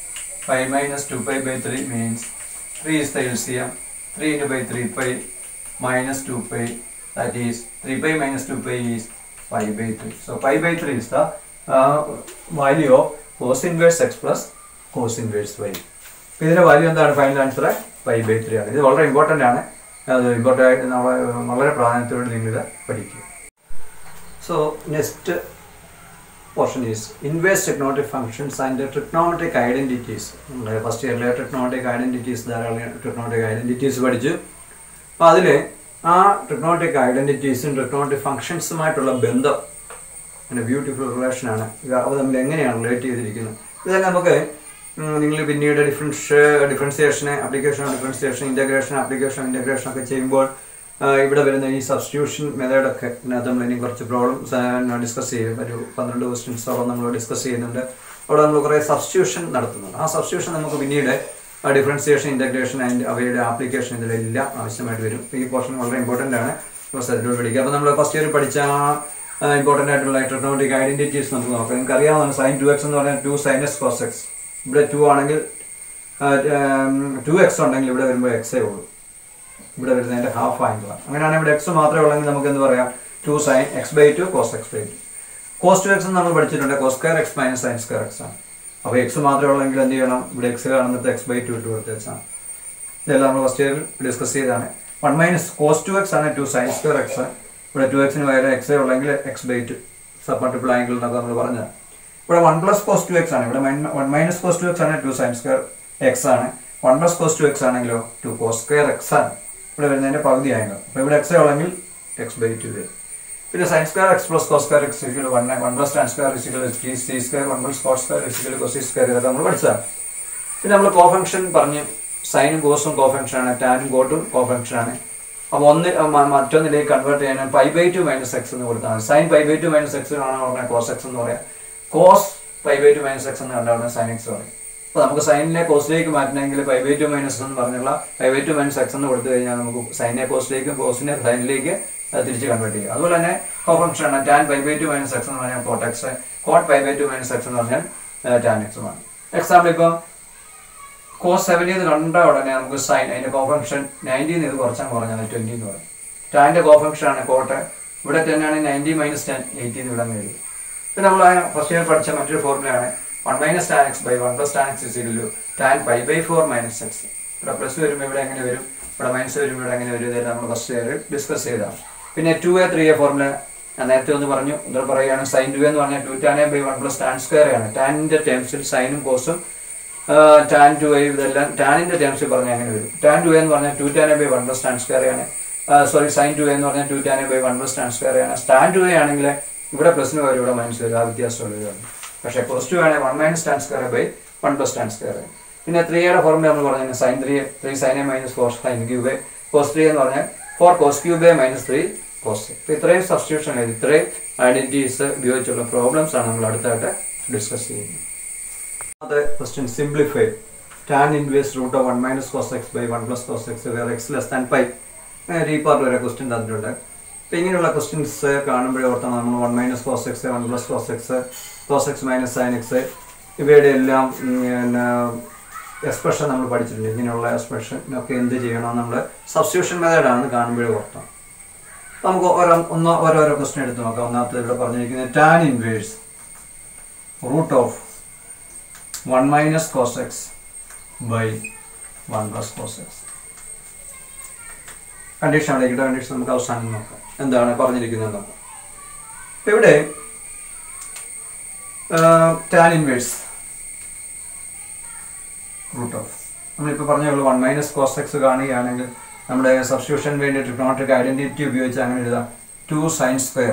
pi minus two pi by three means three is the LCM 3 into by 3 pi minus 2 pi that is 3 pi minus 2 pi is pi by 3 so pi by 3 is the uh, value of cos inverse x plus cos inverse y ഇപ്പൊ ഇതിന്റെ value എന്താണ് final answer pi by three ആണ് ഇത് വളരെ important ആണ് അത് important ആയിട്ട് നമ്മൾ വളരെ പ്രാധാന്യത്തോടെ നിങ്ങൾ ഇത് പഠിക്കുക so next portion is inverse trigonometric functions and trigonometric identities നമ്മുടെ ഫസ്റ്റ് ഇയറിലെ ട്രിഗ്നോമെട്രിക് ഐഡന്റിറ്റീസ് ധാരാളം ട്രിഗ്നോമെട്രിക് ഐഡന്റിറ്റീസ് പഠിച്ചു അപ്പോൾ അതിൽ ആ ട്രിഗ്നോമെട്രിക് ഐഡന്റിറ്റീസും ട്രിഗ്നോമെട്രിക് ഫംഗ്ഷൻസുമായിട്ടുള്ള ബന്ധം അങ്ങനെ ബ്യൂട്ടിഫുൾ റിലേഷനാണ് ഇത് അവ തമ്മിൽ എങ്ങനെയാണ് റിലേറ്റ് ചെയ്തിരിക്കുന്നത് ഇതൊക്കെ നമുക്ക് നിങ്ങൾ പിന്നീട് ഡിഫറൻസ് ഡിഫറൻസിയേഷന് application differentiation integration application integration ഒക്കെ ചെയ്യുമ്പോൾ ആ, ഇവിടെ വരുന്ന ഈ സബ്സ്റ്റിറ്റ്യൂഷൻ മെത്തേഡൊക്കെ ഇതിനകത്ത് നമ്മൾ ഇനി കുറച്ച് പ്രോബ്ലംസ് ഡിസ്കസ് ചെയ്യും ഒരു പന്ത്രണ്ട് ക്വസ്റ്റ്യൻസോളം നമ്മൾ ഡിസ്കസ് ചെയ്യുന്നുണ്ട് അവിടെ നമ്മൾ കുറേ സബ്സ്റ്റിറ്റ്യൂഷൻ നടത്തുന്നുണ്ട് ആ സബ്സ്റ്റിറ്റ്യൂഷൻ നമുക്ക് പിന്നീട് ഡിഫറൻസിയേഷൻ ഇൻ്റഗ്രേഷൻ ആൻഡ് അവയുടെ ആപ്ലിക്കേഷൻ ഇതിലെല്ലാം ആവശ്യമായിട്ട് വരും ഈ പോർഷൻ വളരെ ഇമ്പോർട്ടൻ്റ് ആണ് സെറ്റിലോട് പഠിക്കുക അപ്പോൾ നമ്മൾ ഫസ്റ്റ് ഇയർ പഠിച്ച ഇമ്പോർട്ടൻ്റ് ആയിട്ടുള്ള ട്രിഗ്നോമെട്രിക് ഐഡന്റിറ്റീസ് നമുക്ക് നോക്കാം നിങ്ങൾക്ക് അറിയാവുന്ന സൈൻ ടു എക്സ് എന്ന് പറഞ്ഞാൽ ടു സൈനസ് കോസ് എക്സ് ഇവിടെ ടു ആണെങ്കിൽ ടു എക്സ് ഉണ്ടെങ്കിൽ ഇവിടെ വരുമ്പോൾ എക്സേ ഉള്ളൂ ഇവിടെ വരുന്നതിന്റെ ഹാഫ് ആംഗിളാണ് അങ്ങനെയാണെങ്കിൽ ഇവിടെ എക്സ് മാത്രമേ ഉള്ളെങ്കിൽ നമുക്ക് എന്ത് പറയാം two sine X by two cos X by two cos two x നമ്മൾ പഠിച്ചിട്ടുണ്ട് cos square x minus sine square x ആണ് അപ്പോൾ എക്സ് മാത്രമേ ഉള്ളെങ്കിൽ എന്ത് ചെയ്യണം ഇവിടെ എക്സ് കാണുന്നത് എക്സ് ബൈ ടു ഇട്ട് കൊടുത്ത് വെച്ചാണ് ഇതെല്ലാം നമ്മൾ ഫസ്റ്റ് ഇയറിൽ ഡിസ്കസ് ചെയ്തതാണ് one minus cos two x ആണ് ടു സൈൻ സ്ക്വയർ എക്സ് ഇവിടെ ടു എക്സിന് പകരം എക്സ് ഉള്ളെങ്കിൽ x by two sub multiple angle എന്നൊക്കെ നമ്മൾ പറഞ്ഞത് ഇവിടെ one plus cos two x ആണ് ഇവിടെ one minus cos two x ആണ് ടു സൈൻ സ്ക്വയർ എക്സ് ആണ് one plus cos two x ആണെങ്കിലോ ടു കോസ് സ്ക്വയർ എക്സ് ആണ് ഇവിടെ വരുന്നതിന്റെ പകുതി ആംഗിൾ അപ്പോൾ ഇവിടെ എക്സ് ഉള്ളെങ്കിൽ എക്സ് ബൈ ടു വരും പിന്നെ sine square x plus cos square x is equal one one plus tan square is equal T C square one plus cos square is equal cosec square ഇതൊക്കെ നമ്മൾ പഠിച്ചതാണ് പിന്നെ നമ്മൾ കോഫങ്ഷൻ പറഞ്ഞ് സൈനും കോസും കോഫങ്ഷൻ ആണ് ടാനും കോട്ടും കോഫങ്ഷൻ ആണ് അപ്പോൾ ഒന്ന് മ- മറ്റൊന്നിലേക്ക് കൺവേർട്ട് ചെയ്യാൻ pi by two minus x എന്ന് കൊടുത്താൽ മതി sine pi by two minus x ആണ് പറഞ്ഞാൽ കോസ് എക്സ് എന്ന് പറയാം cos pi by two minus x എന്ന് കണ്ടാണ് സൈൻ എക്സ് പറയും അപ്പോൾ നമുക്ക് സൈനിനെ കോസിലേക്ക് മാറ്റണമെങ്കിൽ പൈ ബൈ ടു മൈനസ് എന്ന് പറഞ്ഞുള്ള pi by two minus x എന്ന് കൊടുത്തു കഴിഞ്ഞാൽ നമുക്ക് സൈനെ കോസിലേക്കും കോസിനെ സൈനിലേക്ക് അത് തിരിച്ച് കൺവേർട്ട് ചെയ്യും അതുപോലെ തന്നെ കോഫങ്ഷൻ ആണ് tan pi by two minus x എന്ന് പറഞ്ഞാൽ cot x cot pi by two minus x എന്ന് പറഞ്ഞാൽ ടാൻ എക്സുമാണ് എക്സാമ്പിൾ ഇപ്പോൾ കോസ് സെവൻറ്റിൽ നിന്ന് കണ്ട ഉടനെ നമുക്ക് സൈൻ അതിന്റെ കോഫങ്ഷൻ നയൻറ്റീന്ന് ഇത് കുറച്ചാൽ കുറഞ്ഞാൽ ട്വന്റി എന്ന് പറയും ടാൻ്റെ കോഫങ്ഷൻ ആണ് കോട്ട് ഇവിടെ ടെൻ ആണ് നയൻറ്റി മൈനസ് ടെൻ എയ്റ്റീൻ ഇവിടെ എഴുതി പിന്നെ നമ്മൾ ഫസ്റ്റ് ഇയർ പഠിച്ച മറ്റൊരു ഫോർമുലയാണ് one minus tan x by one plus tan x is equal tan pi by four minus x ഇവിടെ പ്ലസ് വരുമ്പോൾ ഇവിടെ എങ്ങനെ വരും ഇവിടെ മൈനസ് വരുമ്പോൾ ഇവിടെ എങ്ങനെ വരും ഇതെല്ലാം നമ്മൾ ഫസ്റ്റ് ഇയർ ഡിസ്കസ് ചെയ്തതാണ് പിന്നെ two A three A formula ഞാൻ നേരത്തെ ഒന്ന് പറഞ്ഞു ഇത് പറയുകയാണ് സൈൻ ടു എന്ന് പറഞ്ഞാൽ two tan A by one plus tan square ആണ് ടാനിന്റെ ടേംസിൽ സൈനും കോസും ടാൻ ടു എ ഇതെല്ലാം ടാനിന്റെ ടേംസിൽ പറഞ്ഞാൽ എങ്ങനെ വരും ടാൻ ടു എന്ന് പറഞ്ഞാൽ two tan A by one plus tan square ആണ് സോറി സൈൻ ടു എന്ന് പറഞ്ഞാൽ two tan A by one plus tan square ആണ് ടാൻ ടു എ ആണെങ്കിൽ ഇവിടെ പ്ലസിന് വരും ഇവിടെ മൈനസ് വരും ആ വ്യത്യാസം ഉള്ളതാണ് പക്ഷേ കോസ് ടു ആണെങ്കിൽ one minus tan square by one plus tan square പിന്നെ ത്രീ യുടെ ഫോർമുല നമ്മൾ പറഞ്ഞു sine three three sine A minus four sine cube cos three എന്ന് പറഞ്ഞാൽ four cos cube minus three cos ഇപ്പൊ ഇത്രയും സബ്സ്റ്റിറ്റ്യൂഷൻ ഇത്രയും ഐഡന്റിറ്റീസ് ഉപയോഗിച്ചുള്ള പ്രോബ്ലംസ് ആണ് നമ്മൾ അടുത്തായിട്ട് ഡിസ്കസ് ചെയ്യുന്നത് അത് question simplify tan inverse root of one minus cos X by one plus cos x വേറെ എക്സ് ലെസ് താൻ പൈ ഈ പാർട്ട് വരെ ക്വസ്റ്റ്യൻ തന്നിട്ടുണ്ട് അപ്പം ഇങ്ങനെയുള്ള ക്വസ്റ്റ്യൻസ് കാണുമ്പോഴേ ഓർത്താണ് നമ്മൾ one minus cos x one plus cos X cos X minus sine x ഇവയുടെ എല്ലാം ഉം, പിന്നെ എക്സ്പ്രഷൻ നമ്മൾ പഠിച്ചിട്ടുണ്ട് ഇങ്ങനെയുള്ള എക്സ്പ്രഷൻ ഒക്കെ എന്ത് ചെയ്യണം നമ്മൾ സബ്സ്റ്റിറ്റ്യൂഷൻ മെത്തേഡാണ് കാണുമ്പോഴേ ഓർത്താം നമുക്ക് ഓരോ ഒന്ന് ഓരോരോ ക്വസ്റ്റ്യൻ എടുത്ത് നോക്കാം ഒന്നാമത്തെ ഇവിടെ പറഞ്ഞിരിക്കുന്നത് tan inverse root of one minus cos X by one plus cos x condition അവിടെ ഇരിക്കട്ടെ കണ്ടീഷൻ നമുക്ക് അവസാനം നോക്കാം എന്താണ് പറഞ്ഞിരിക്കുന്നത് നോക്കാം ഇപ്പൊ ഇവിടെ ടാൻ ഇൻവേഴ്സ് റൂട്ട് ഓഫ് നമ്മളിപ്പോൾ പറഞ്ഞുള്ളൂ വൺ മൈനസ് കോസ് എക്സ് കാണുകയാണെങ്കിൽ നമ്മുടെ സബ്സ്റ്റിറ്റ്യൂഷൻ വേണ്ടി ട്രിഗ്നോമെട്രിക് ഐഡന്റിറ്റി ഉപയോഗിച്ച് അങ്ങനെ എഴുതാം two sine square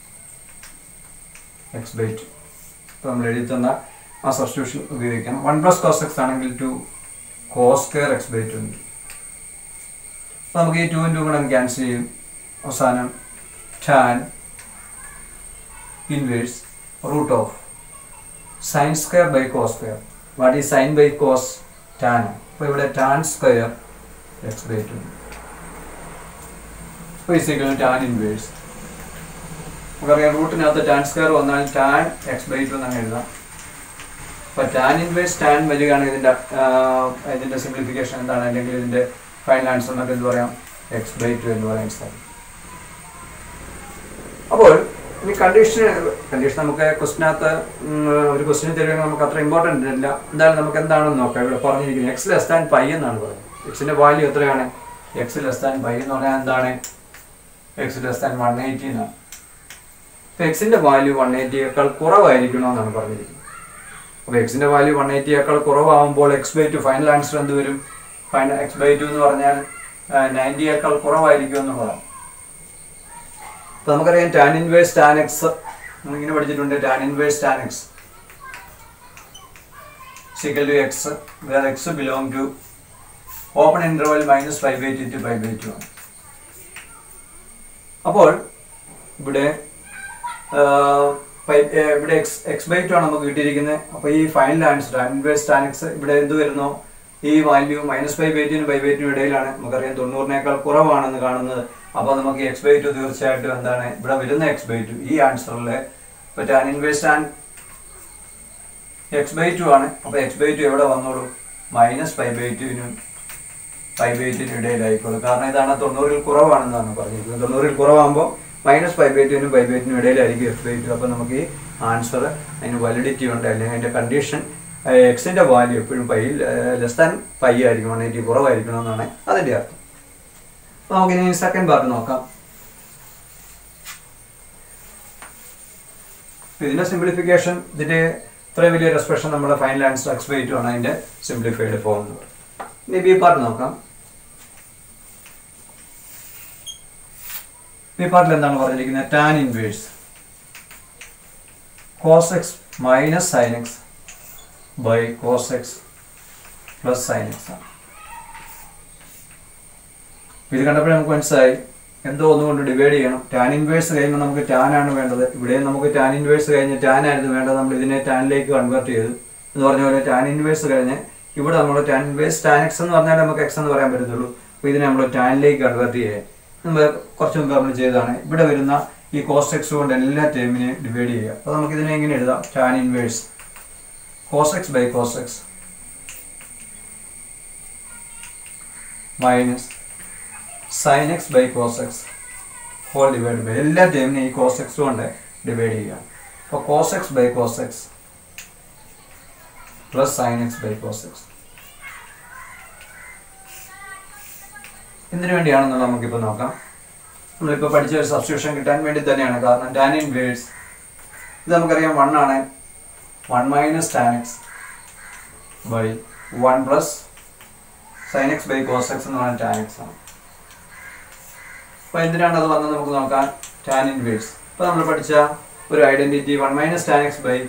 x by two ഇപ്പോൾ നമ്മൾ എഴുതി തന്ന ആ സബ്സ്റ്റിറ്റ്യൂഷൻ ഉപയോഗിക്കാം വൺ പ്ലസ് കോസ് എക്സ് ആണെങ്കിൽ two cos square x by two ഉണ്ട് അപ്പോൾ നമുക്ക് ഈ ടു ഇൻറ്റു കൂടെ ക്യാൻസൽ ചെയ്യും അവസാനം tan inverse root of sine square by cos square what ഈ സൈൻ ബൈ കോസ് ടാൻ അപ്പോൾ ഇവിടെ tan square x by two അപ്പോൾ ഈസിക്കൽ ടാൻ ഇൻവേഴ്സ് നമുക്കറിയാം റൂട്ടിനകത്ത് ടാൻ സ്ക്വയർ വന്നാൽ ടാൻ എക്സ് ബൈ ടു എന്നാണ് എഴുതാം അപ്പോൾ ടാൻ ഇൻവേഴ്സ് ടാൻ വരികയാണ് ഇതിൻ്റെ ഇതിൻ്റെ സിംപ്ലിഫിക്കേഷൻ എന്താണ് അല്ലെങ്കിൽ ഇതിൻ്റെ ഫൈനൽ ആൻസർ എന്നൊക്കെ എന്ത് പറയാം എക്സ് ബൈ ടു എന്ന് പറയാൻ സാധിക്കും അപ്പോൾ ഇനി കണ്ടീഷൻ കണ്ടീഷൻ നമുക്ക് ക്വസ്റ്റിനകത്ത് ഒരു ക്വസ്റ്റിന് തരുമെങ്കിൽ നമുക്ക് അത്ര ഇമ്പോർട്ടൻ്റ് ഇല്ല എന്തായാലും നമുക്ക് എന്താണെന്ന് നോക്കാം ഇവിടെ പറഞ്ഞിരിക്കുന്നത് എക്സ് ലെസ് താൻ പൈ എന്നാണ് പറയുന്നത് എക്സിന്റെ വാല്യൂ എത്രയാണ് എക്സ് ലെസ് താൻ പൈ എന്ന് പറഞ്ഞാൽ എന്താണ് x less than one eighty എന്നാണ് അപ്പോൾ എക്സിന്റെ വാല്യൂ വൺ എയ്റ്റിയേക്കാൾ കുറവായിരിക്കണമെന്നാണ് പറഞ്ഞിരിക്കുന്നത് അപ്പോൾ എക്സിന്റെ വാല്യൂ വൺ എയ്റ്റിയേക്കാൾ കുറവാകുമ്പോൾ x by two final answer എന്ത് വരും ഫൈനൽ എക്സ് ബൈ ടു എന്ന് പറഞ്ഞാൽ നയൻറ്റിയേക്കാൾ കുറവായിരിക്കും എന്നുള്ളതാണ് അപ്പോൾ നമുക്കറിയാം ടാൻ ഇൻവേഴ്സ് ടാൻ എക്സ് നമ്മളിങ്ങനെ പഠിച്ചിട്ടുണ്ട് tan inverse tan x സിക്കൽ to x where x belong to open interval minus five by two two five by two ആണ് അപ്പോൾ ഇവിടെ ഇവിടെ എക്സ് എക്സ് ബൈ ടു ആണ് നമുക്ക് കിട്ടിയിരിക്കുന്നത് അപ്പോൾ ഈ final answer inverse tan x ഇവിടെ എന്ത് വരുന്നു ഈ വാല്യൂ മൈനസ് ഫൈവ് ബൈ ടുനും ഫൈവ് ബൈ ടുനും ഇടയിലാണ് നമുക്കറിയാം തൊണ്ണൂറിനേക്കാൾ കുറവാണെന്ന് കാണുന്നത് അപ്പോൾ നമുക്ക് എക്സ് ബൈ ടു തീർച്ചയായിട്ടും എന്താണ് ഇവിടെ വരുന്ന എക്സ് ബൈ ടു ഈ ആൻസറിൽ ഇപ്പോൾ tan inverse tan x by two ആണ് അപ്പോൾ എക്സ് ബൈ ടു എവിടെ വന്നോളൂ മൈനസ് ഫൈവ് ബൈ ടുവിനും ഫൈവ് ബൈ ടുവിനും ഇടയിലായിക്കോളൂ കാരണം ഇതാണ് തൊണ്ണൂറിൽ കുറവാണെന്നാണ് പറഞ്ഞിരിക്കുന്നത് തൊണ്ണൂറിൽ കുറവാകുമ്പോൾ മൈനസ് ഫൈവ് ബൈ ടുവിനും ഫൈവ് ബൈ ടുവിനും ഇടയിലായിരിക്കും എക്സ് ബൈ ടു അപ്പോൾ നമുക്ക് ഈ ആൻസർ അതിന് വാലിഡിറ്റി ഉണ്ട് അല്ലെങ്കിൽ അതിൻ്റെ കണ്ടീഷൻ എക്സിൻ്റെ വാല്യൂ എപ്പോഴും പൈ ലെസ് ദാൻ പൈ ആയിരിക്കും വൺ എയ്റ്റി കുറവായിരിക്കണം എന്നാണ് അതിൻ്റെ അർത്ഥം അപ്പോൾ നമുക്കിനി സെക്കൻഡ് പാർട്ട് നോക്കാം ഇതിൻ്റെ സിംപ്ലിഫിക്കേഷൻ ഇതിൻ്റെ ഇത്രയും വലിയൊരു എക്സ്പ്രഷൻ നമ്മുടെ final answer x by two ആണ് അതിൻ്റെ സിംപ്ലിഫൈഡ് ഫോം എന്ന് പറയുന്നത് ഇനി ബി പാർട്ട് നോക്കാം ബി പാർട്ടിൽ എന്താണ് പറഞ്ഞിരിക്കുന്നത് tan inverse cos X minus sine X by cos X plus sine x ആണ് ഇത് കണ്ടപ്പോൾ നമുക്ക് മനസ്സിലായി എന്തോ ഒന്നുകൊണ്ട് ഡിവൈഡ് ചെയ്യണം ടാൻ ഇൻവേഴ്സ് കഴിയുമ്പോൾ നമുക്ക് ടാൻ ആണ് വേണ്ടത് ഇവിടെ നമുക്ക് ടാൻ ഇൻവേഴ്സ് കഴിഞ്ഞ് ടാൻ ആയിരുന്നു വേണ്ടത് നമ്മൾ ഇതിനെ ടാനിലേക്ക് കൺവേർട്ട് ചെയ്തു എന്ന് പറഞ്ഞ പോലെ ടാൻ ഇൻവേഴ്സ് കഴിഞ്ഞ് ഇവിടെ നമ്മൾ ടാൻ ഇൻവേഴ്സ് ടാൻ എക്സ് എന്ന് പറഞ്ഞാൽ നമുക്ക് എക്സ് എന്ന് പറയാൻ പറ്റത്തുള്ളൂ അപ്പോൾ ഇതിനെ നമ്മൾ ടാനിലേക്ക് കൺവേർട്ട് ചെയ്യുക നമ്മൾ കുറച്ച് മുമ്പ് നമ്മൾ ചെയ്തതാണ് ഇവിടെ വരുന്ന ഈ കോസ്റ്റ് എക്സ് കൊണ്ട് എല്ലാ ടേമിനെയും ഡിവൈഡ് ചെയ്യുക അപ്പോൾ നമുക്ക് ഇതിനെ എങ്ങനെ എഴുതാം tan inverse cos X by cos X minus sine X by cos X whole divide by എല്ലാ ടേമിനെയും ഈ കോസ് എക്സ് കൊണ്ട് ഡിവൈഡ് ചെയ്യുക അപ്പോൾ cos X by cos X plus sine X by cos x എന്തിനു വേണ്ടിയാണെന്നുള്ളത് നമുക്കിപ്പോൾ നോക്കാം നമ്മളിപ്പോൾ പഠിച്ച ഒരു സബ്സ്റ്റിറ്റ്യൂഷൻ കിട്ടാൻ വേണ്ടി തന്നെയാണ് കാരണം ടാൻ ഇൻവേഴ്സ് ഇത് നമുക്കറിയാം വൺ ആണ് one minus tan x by one plus sine X by cos x എന്ന് പറഞ്ഞാൽ ടാൻ എക്സ് ആണ് അപ്പോൾ എന്തിനാണ് അത് വന്നത് നമുക്ക് നോക്കാം ടാൻ ഇൻവേഴ്സ് ഇപ്പോൾ നമ്മൾ പഠിച്ച ഒരു identity one minus tan x by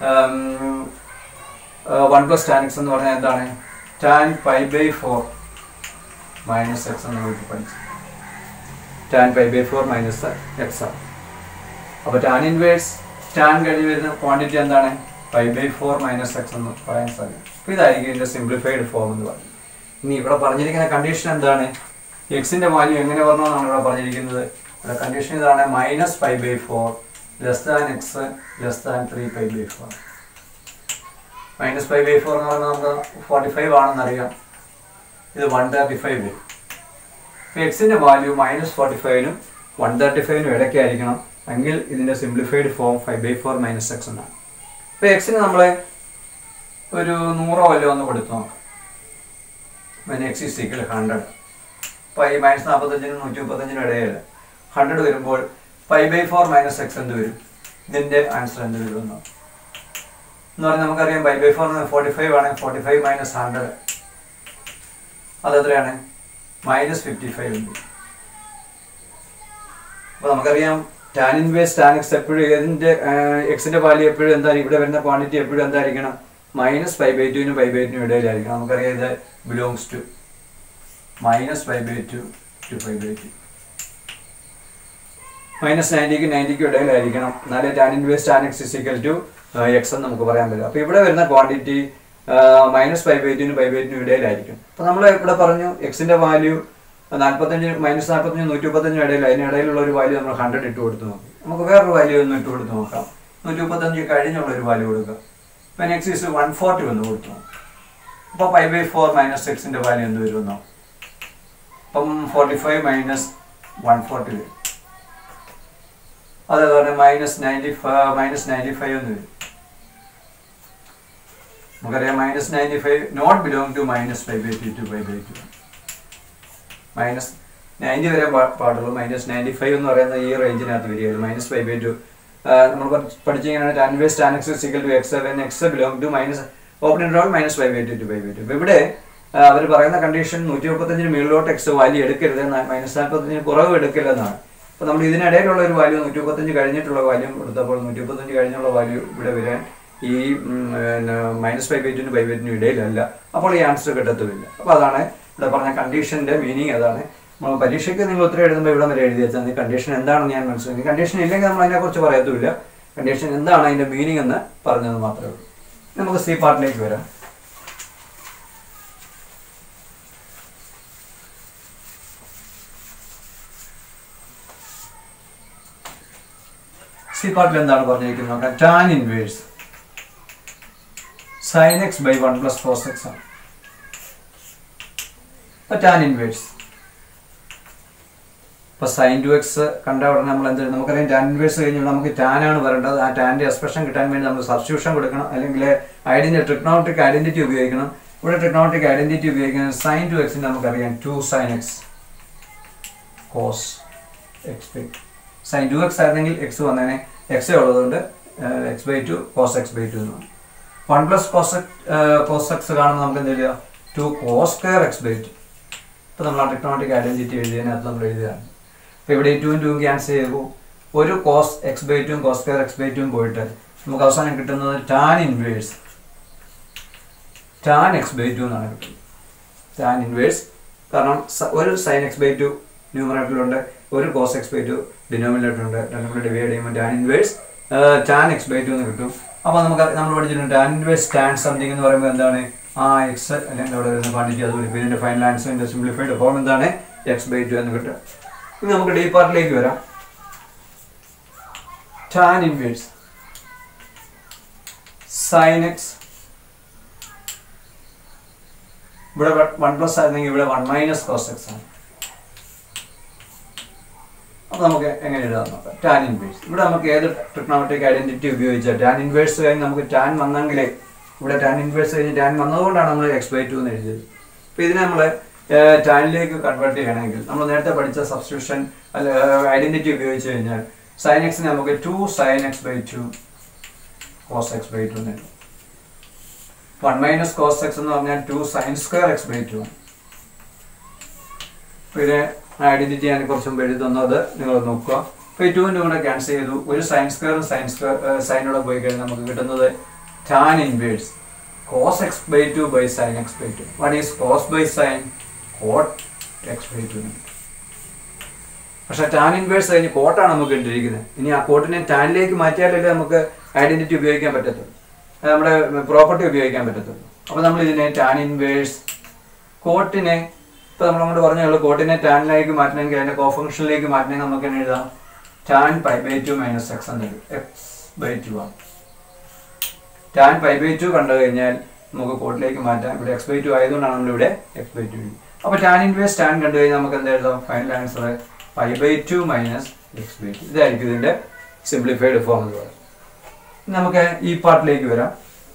one plus tan X എന്ന് പറഞ്ഞാൽ എന്താണ് tan pi by four minus x എന്ന് നമുക്ക് പഠിച്ചു tan pi by four minus x ആണ് അപ്പോൾ ടാൻ ഇൻവേഴ്സ് ടാൻ കഴിഞ്ഞ് വരുന്ന ക്വാണ്ടിറ്റി എന്താണ് pi by four minus x എന്ന് പറയാൻ സാധിക്കും അപ്പോൾ ഇതായിരിക്കും ഇതിൻ്റെ സിംപ്ലിഫൈഡ് ഫോം എന്ന് പറയുന്നത് ഇനി ഇവിടെ പറഞ്ഞിരിക്കുന്ന കണ്ടീഷൻ എന്താണ് എക്സിന്റെ വാല്യൂ എങ്ങനെ വരണമെന്നാണ് ഇവിടെ പറഞ്ഞിരിക്കുന്നത് ഇവിടെ കണ്ടീഷൻ ഇതാണ് minus five by four less than x less than three five by four minus five by four എന്ന് പറയുന്നത് നമുക്ക് ഫോർട്ടി ഫൈവ് ആണെന്നറിയാം ഇത് വൺ തേർട്ടി ഫൈവ് വരും ഇപ്പോൾ എക്സിന്റെ വാല്യൂ മൈനസ് ഫോർട്ടി ഫൈവിനും വൺ തേർട്ടി ഫൈവിനും ഇടയ്ക്കായിരിക്കണം എങ്കിൽ ഇതിന്റെ simplified form five by four minus x എന്നാണ് ഇപ്പോൾ എക്സിന് നമ്മൾ ഒരു നൂറോ വല്ലോ ഒന്ന് കൊടുത്തു നോക്കാം x is equal hundred pi minus നാൽപ്പത്തഞ്ചിനും നൂറ്റി മുപ്പത്തഞ്ചിനും ഇടയിൽ ഹൺഡ്രഡ് വരുമ്പോൾ pi by four minus x എന്ത് വരും ഇതിന്റെ ആൻസർ എന്ത് വരും എന്ന് എന്ന് പറഞ്ഞാൽ നമുക്കറിയാം pi by four forty five ആണ് ഫോർട്ടി ഫൈവ് മൈനസ് ഹൺഡ്രഡ് അത് എത്രയാണ് മൈനസ് ഫിഫ്റ്റി ഫൈവ് ഉണ്ട് അപ്പോൾ നമുക്കറിയാം ടാൻ ഇൻവേസ് ടാൻ എക്സ് എപ്പോഴും ഇതിന്റെ എക്സിന്റെ വാല്യൂ എപ്പോഴും എന്തായിരിക്കും ഇവിടെ വരുന്ന ക്വാണ്ടിറ്റി എപ്പോഴും എന്തായിരിക്കണം മൈനസ് ഫൈവ് ബൈ ടുവിനും ഫൈവ് ബൈ ടുവിനും ഇടയിലായിരിക്കണം നമുക്കറിയാം ഇത് belongs to minus five by two two five by two minus നയൻറ്റിക്ക് നയൻറ്റിക്കും ഇടയിലായിരിക്കണം എന്നാലേ tan inverse tan x is equal to x എന്ന് നമുക്ക് പറയാൻ പറ്റും അപ്പോൾ ഇവിടെ വരുന്ന ക്വാണ്ടിറ്റി മൈനസ് ഫൈവ് ബൈ ടുവിനും ഫൈവ് ബൈ ടുവിനും ഇടയിലായിരിക്കും അപ്പോൾ നമ്മൾ ഇവിടെ പറഞ്ഞു എക്സിന്റെ വാല്യൂ നാൽപ്പത്തഞ്ച് മൈനസ് നാൽപ്പത്തഞ്ച് നൂറ്റി മുപ്പത്തഞ്ചിനും ഇടയിൽ അതിനിടയിലുള്ള ഒരു വാല്യൂ നമ്മൾ ഹൺഡ്രഡ് ഇട്ട് കൊടുത്ത് നോക്കി നമുക്ക് വേറൊരു വാല്യൂ ഒന്ന് ഇട്ട് കൊടുത്ത് നോക്കാം നൂറ്റി മുപ്പത്തഞ്ച് കഴിഞ്ഞുള്ള ഒരു വാല്യൂ കൊടുക്കുക ഇപ്പം എക്സ് ഈസ് വൺ ഫോർട്ടി വന്ന് കൊടുത്തു അപ്പോൾ ഫൈവ് ബൈ ഫോർ മൈനസ് എക്സിന്റെ വാല്യൂ എന്ത് വരുമെന്നോ അപ്പം forty five minus one forty വരും അതേപോലെ minus ninety five minus ninety five എന്ന് വരും നമുക്കറിയാം minus ninety five not belong to minus five by two two five by two minus ninety വരെ പാ- പാടുള്ളൂ മൈനസ് നയൻറ്റി ഫൈവ് എന്ന് പറയുന്ന ഈ റേഞ്ചിനകത്ത് വരികയുള്ളൂ മൈനസ് ഫൈവ് ബൈ ടു നമ്മൾ പഠിച്ചിങ്ങനെ ടാൻ വേസ് tan x സിക്കൽ to x when x belong to minus open interval minus five by two two five by two ഇപ്പോൾ ഇവിടെ അവർ പറയുന്ന കണ്ടീഷൻ നൂറ്റി മുപ്പത്തഞ്ചിന് മുകളിലോട്ട് എക്സ് വാല്യൂ എടുക്കരുത് മൈനസ് നാൽപ്പത്തഞ്ചിന് കുറവ് എടുക്കില്ലെന്നാണ് അപ്പോൾ നമ്മൾ ഇതിനിടയിലുള്ള ഒരു വാല്യൂ നൂറ്റി മുപ്പത്തഞ്ച് കഴിഞ്ഞിട്ടുള്ള വാല്യൂ എടുത്തപ്പോൾ നൂറ്റി മുപ്പത്തഞ്ച് കഴിഞ്ഞുള്ള വാല്യൂ ഇവിടെ വരാൻ ഈ മൈനസ് ഫൈവ് ബൈറ്റിനും ഫൈവ് ബൈറ്റിനും ഇടയിലല്ല അപ്പോൾ ഈ ആൻസർ കിട്ടത്തുമില്ല അപ്പോൾ അതാണ് ഇവിടെ പറഞ്ഞ കണ്ടീഷൻ്റെ മീനിങ് അതാണ് നമ്മൾ പരീക്ഷയ്ക്ക് നിങ്ങൾ ഉത്തരം എഴുതുമ്പോൾ ഇവിടെ വരെ എഴുതി വെച്ചാൽ കണ്ടീഷൻ എന്താണെന്ന് ഞാൻ മനസ്സിലാക്കി കണ്ടീഷൻ ഇല്ലെങ്കിൽ നമ്മൾ അതിനെക്കുറിച്ച് പറയത്തുമില്ല കണ്ടീഷൻ എന്താണ് അതിൻ്റെ മീനിങ് എന്ന് പറഞ്ഞത് മാത്രമേ ഉള്ളൂ നമുക്ക് സി പാർട്ടിലേക്ക് വരാം സി പാർട്ടിൽ എന്താണ് പറഞ്ഞിരിക്കുന്നത് നോക്കാം tan inverse sine X by one plus cos x ആണ് അപ്പൊ ടാൻ ഇൻവേഴ്സ് ഇപ്പൊ സൈൻ ടു എക്സ് കണ്ട ഉടനെ നമ്മൾ എന്ത് ചെയ്യും? നമുക്കറിയാം ടാൻ ഇൻവേഴ്സ് കഴിഞ്ഞാൽ നമുക്ക് ടാൻ ആണ് വരേണ്ടത് ആ ടാൻ്റെ എക്സ്പ്രഷൻ കിട്ടാൻ വേണ്ടി നമ്മൾ സബ്സ്റ്റിറ്റ്യൂഷൻ കൊടുക്കണം അല്ലെങ്കിൽ ഐഡന്റി ട്രിഗ്നോമെട്രിക് ഐഡന്റിറ്റി ഉപയോഗിക്കണം ഇവിടെ ട്രിഗ്നോമെട്രിക് ഐഡന്റിറ്റി ഉപയോഗിക്കണം സൈൻ ടു എക്സിന് നമുക്കറിയാം two sine x cos X by sine two x ആയിരുന്നെങ്കിൽ എക്സ് വന്നേനെ എക്സ് ഉള്ളതുകൊണ്ട് x by two cos X by two എന്ന് പറയും one plus cos cos x കാണുമ്പോൾ നമുക്ക് എന്ത് എഴുതുക two cos square x by two ഇപ്പോൾ നമ്മൾ ട്രിക്നോട്ടിക് ഐഡന്റിറ്റി എഴുതിയതിനകത്ത് നമ്മൾ എഴുതുകയാണ് അപ്പോൾ ഇവിടെ ടൂവും ടൂവും ക്യാൻസൽ ചെയ്തു ഒരു കോസ് എക്സ് ബൈ ടുവും കോസ് സ്ക്വയർ എക്സ് ബൈ ടുവും പോയിട്ട് നമുക്ക് അവസാനം കിട്ടുന്നത് tan inverse tan x by two എന്നാണ് കിട്ടുന്നത് ടാൻ ഇൻവേഴ്സ് കാരണം സ- ഒരു സൈൻ എക്സ് ബൈ ടു ന്യൂമറേറ്ററിലുണ്ട് ഒരു കോസ് എക്സ് ബൈ ടു ഡിനോമിനേറ്ററുണ്ട് രണ്ടും കൂടെ ഡിവൈഡ് ചെയ്യുമ്പോൾ tan inverse tan x by two എന്ന് കിട്ടും അപ്പോൾ നമുക്ക് അറി- നമ്മൾ പഠിച്ചിട്ടുണ്ട് ടാൻ ഇൻവേഴ്സ് ടാൻ സംതിങ് എന്ന് പറയുമ്പോൾ എന്താണ് ആ എക്സ് അല്ലെങ്കിൽ അവിടെ വരുന്ന ക്വാണ്ടിറ്റി അത് വിളിക്കും ഇതിൻ്റെ ഫൈനൽ ആൻസറിൻ്റെ സിംപ്ലിഫൈഡ് ഫോം എന്താണ് എക്സ് ബൈ ടു എന്ന് കിട്ടും ഇനി നമുക്ക് ഡി പാർട്ടിലേക്ക് വരാം ടാൻ ഇൻവേഴ്സ് സൈൻ എക്സ് ഇവിടെ വൺ പ്ലസ് ആയിരുന്നെങ്കിൽ ഇവിടെ വൺ മൈനസ് കോസ് എക്സ് ആണ് അപ്പോൾ നമുക്ക് എങ്ങനെ എഴുതാൻ നോക്കാം ടാൻ ഇൻവേഴ്സ് ഇവിടെ നമുക്ക് ഏത് ട്രിഗ്നോമെട്രിക് ഐഡന്റിറ്റി ഉപയോഗിച്ചാൽ ടാൻ ഇൻവേഴ്സ് കഴിഞ്ഞ് നമുക്ക് ടാൻ വന്നെങ്കിലേ ഇവിടെ ടാൻ ഇൻവേഴ്സ് കഴിഞ്ഞ് ടാൻ വന്നതുകൊണ്ടാണ് നമ്മൾ എക്സ് ബൈ ടു എന്ന് എഴുതിയത് അപ്പോൾ ഇതിനെ നമ്മൾ ടാനിലേക്ക് കൺവേർട്ട് ചെയ്യണമെങ്കിൽ നമ്മൾ നേരത്തെ പഠിച്ച സബ്സ്റ്റിറ്റ്യൂഷൻ അല്ല ഐഡന്റിറ്റി ഉപയോഗിച്ച് കഴിഞ്ഞാൽ സൈൻ എക്സിന് നമുക്ക് two sine X by two cos X by two എന്ന് എഴുതും വൺ മൈനസ് കോസ് എക്സ് എന്ന് പറഞ്ഞാൽ two sine square x by two ആണ് അപ്പോൾ ഇത് ഐഡന്റിറ്റി ഞാൻ കുറച്ച് മുമ്പ് എഴുതി തന്നത് നിങ്ങൾ നോക്കുക അപ്പോൾ ഈ ടുവിൻ്റെ കൂടെ ക്യാൻസൽ ചെയ്തു ഒരു സൈൻ സ്ക്വയറും സൈൻ സ്ക്വയർ സൈനോടെ പോയി കഴിഞ്ഞാൽ നമുക്ക് കിട്ടുന്നത് tan inverse cos X by two by sine X by two what is cos by sine cot x by two പക്ഷെ ടാൻ ഇൻവേഴ്സ് കഴിഞ്ഞ് കോട്ടാണ് നമുക്ക് ഇട്ടിരിക്കുന്നത് ഇനി ആ കോട്ടിനെ ടാനിലേക്ക് മാറ്റിയാലല്ലേ നമുക്ക് ഐഡന്റിറ്റി ഉപയോഗിക്കാൻ പറ്റത്തുള്ളൂ അത് നമ്മുടെ പ്രോപ്പർട്ടി ഉപയോഗിക്കാൻ പറ്റത്തുള്ളൂ അപ്പോൾ നമ്മൾ ഇതിനെ ടാൻ ഇൻവേഴ്സ് കോട്ടിനെ ഇപ്പോൾ നമ്മൾ അങ്ങോട്ട് പറഞ്ഞുള്ളൂ കോട്ടിനെ ടാനിലേക്ക് മാറ്റണമെങ്കിൽ അതിൻ്റെ കോഫംഗ്ഷനിലേക്ക് മാറ്റണമെങ്കിൽ നമുക്ക് എന്നെ എഴുതാം tan pi by two minus x എന്ന് എഴുതും എക്സ് ബൈ ടു ആണ് ടാൻ പൈ ബൈ ടു കണ്ടു കഴിഞ്ഞാൽ നമുക്ക് കോട്ടിലേക്ക് മാറ്റാം ഇവിടെ എക്സ് ബൈ ടു ആയതുകൊണ്ടാണ് നമ്മളിവിടെ എക്സ് ബൈ ടു അപ്പോൾ ടാൻ ഇൻവേഴ്സ് ടാൻ കണ്ടു കഴിഞ്ഞാൽ നമുക്ക് എന്താ എഴുതാം final answer pi by two minus x by two ഇതായിരിക്കും ഇതിൻ്റെ സിംപ്ലിഫൈഡ് ഫോം എന്ന് പറയുന്നത് ഇനി നമുക്ക് ഈ പാർട്ടിലേക്ക് വരാം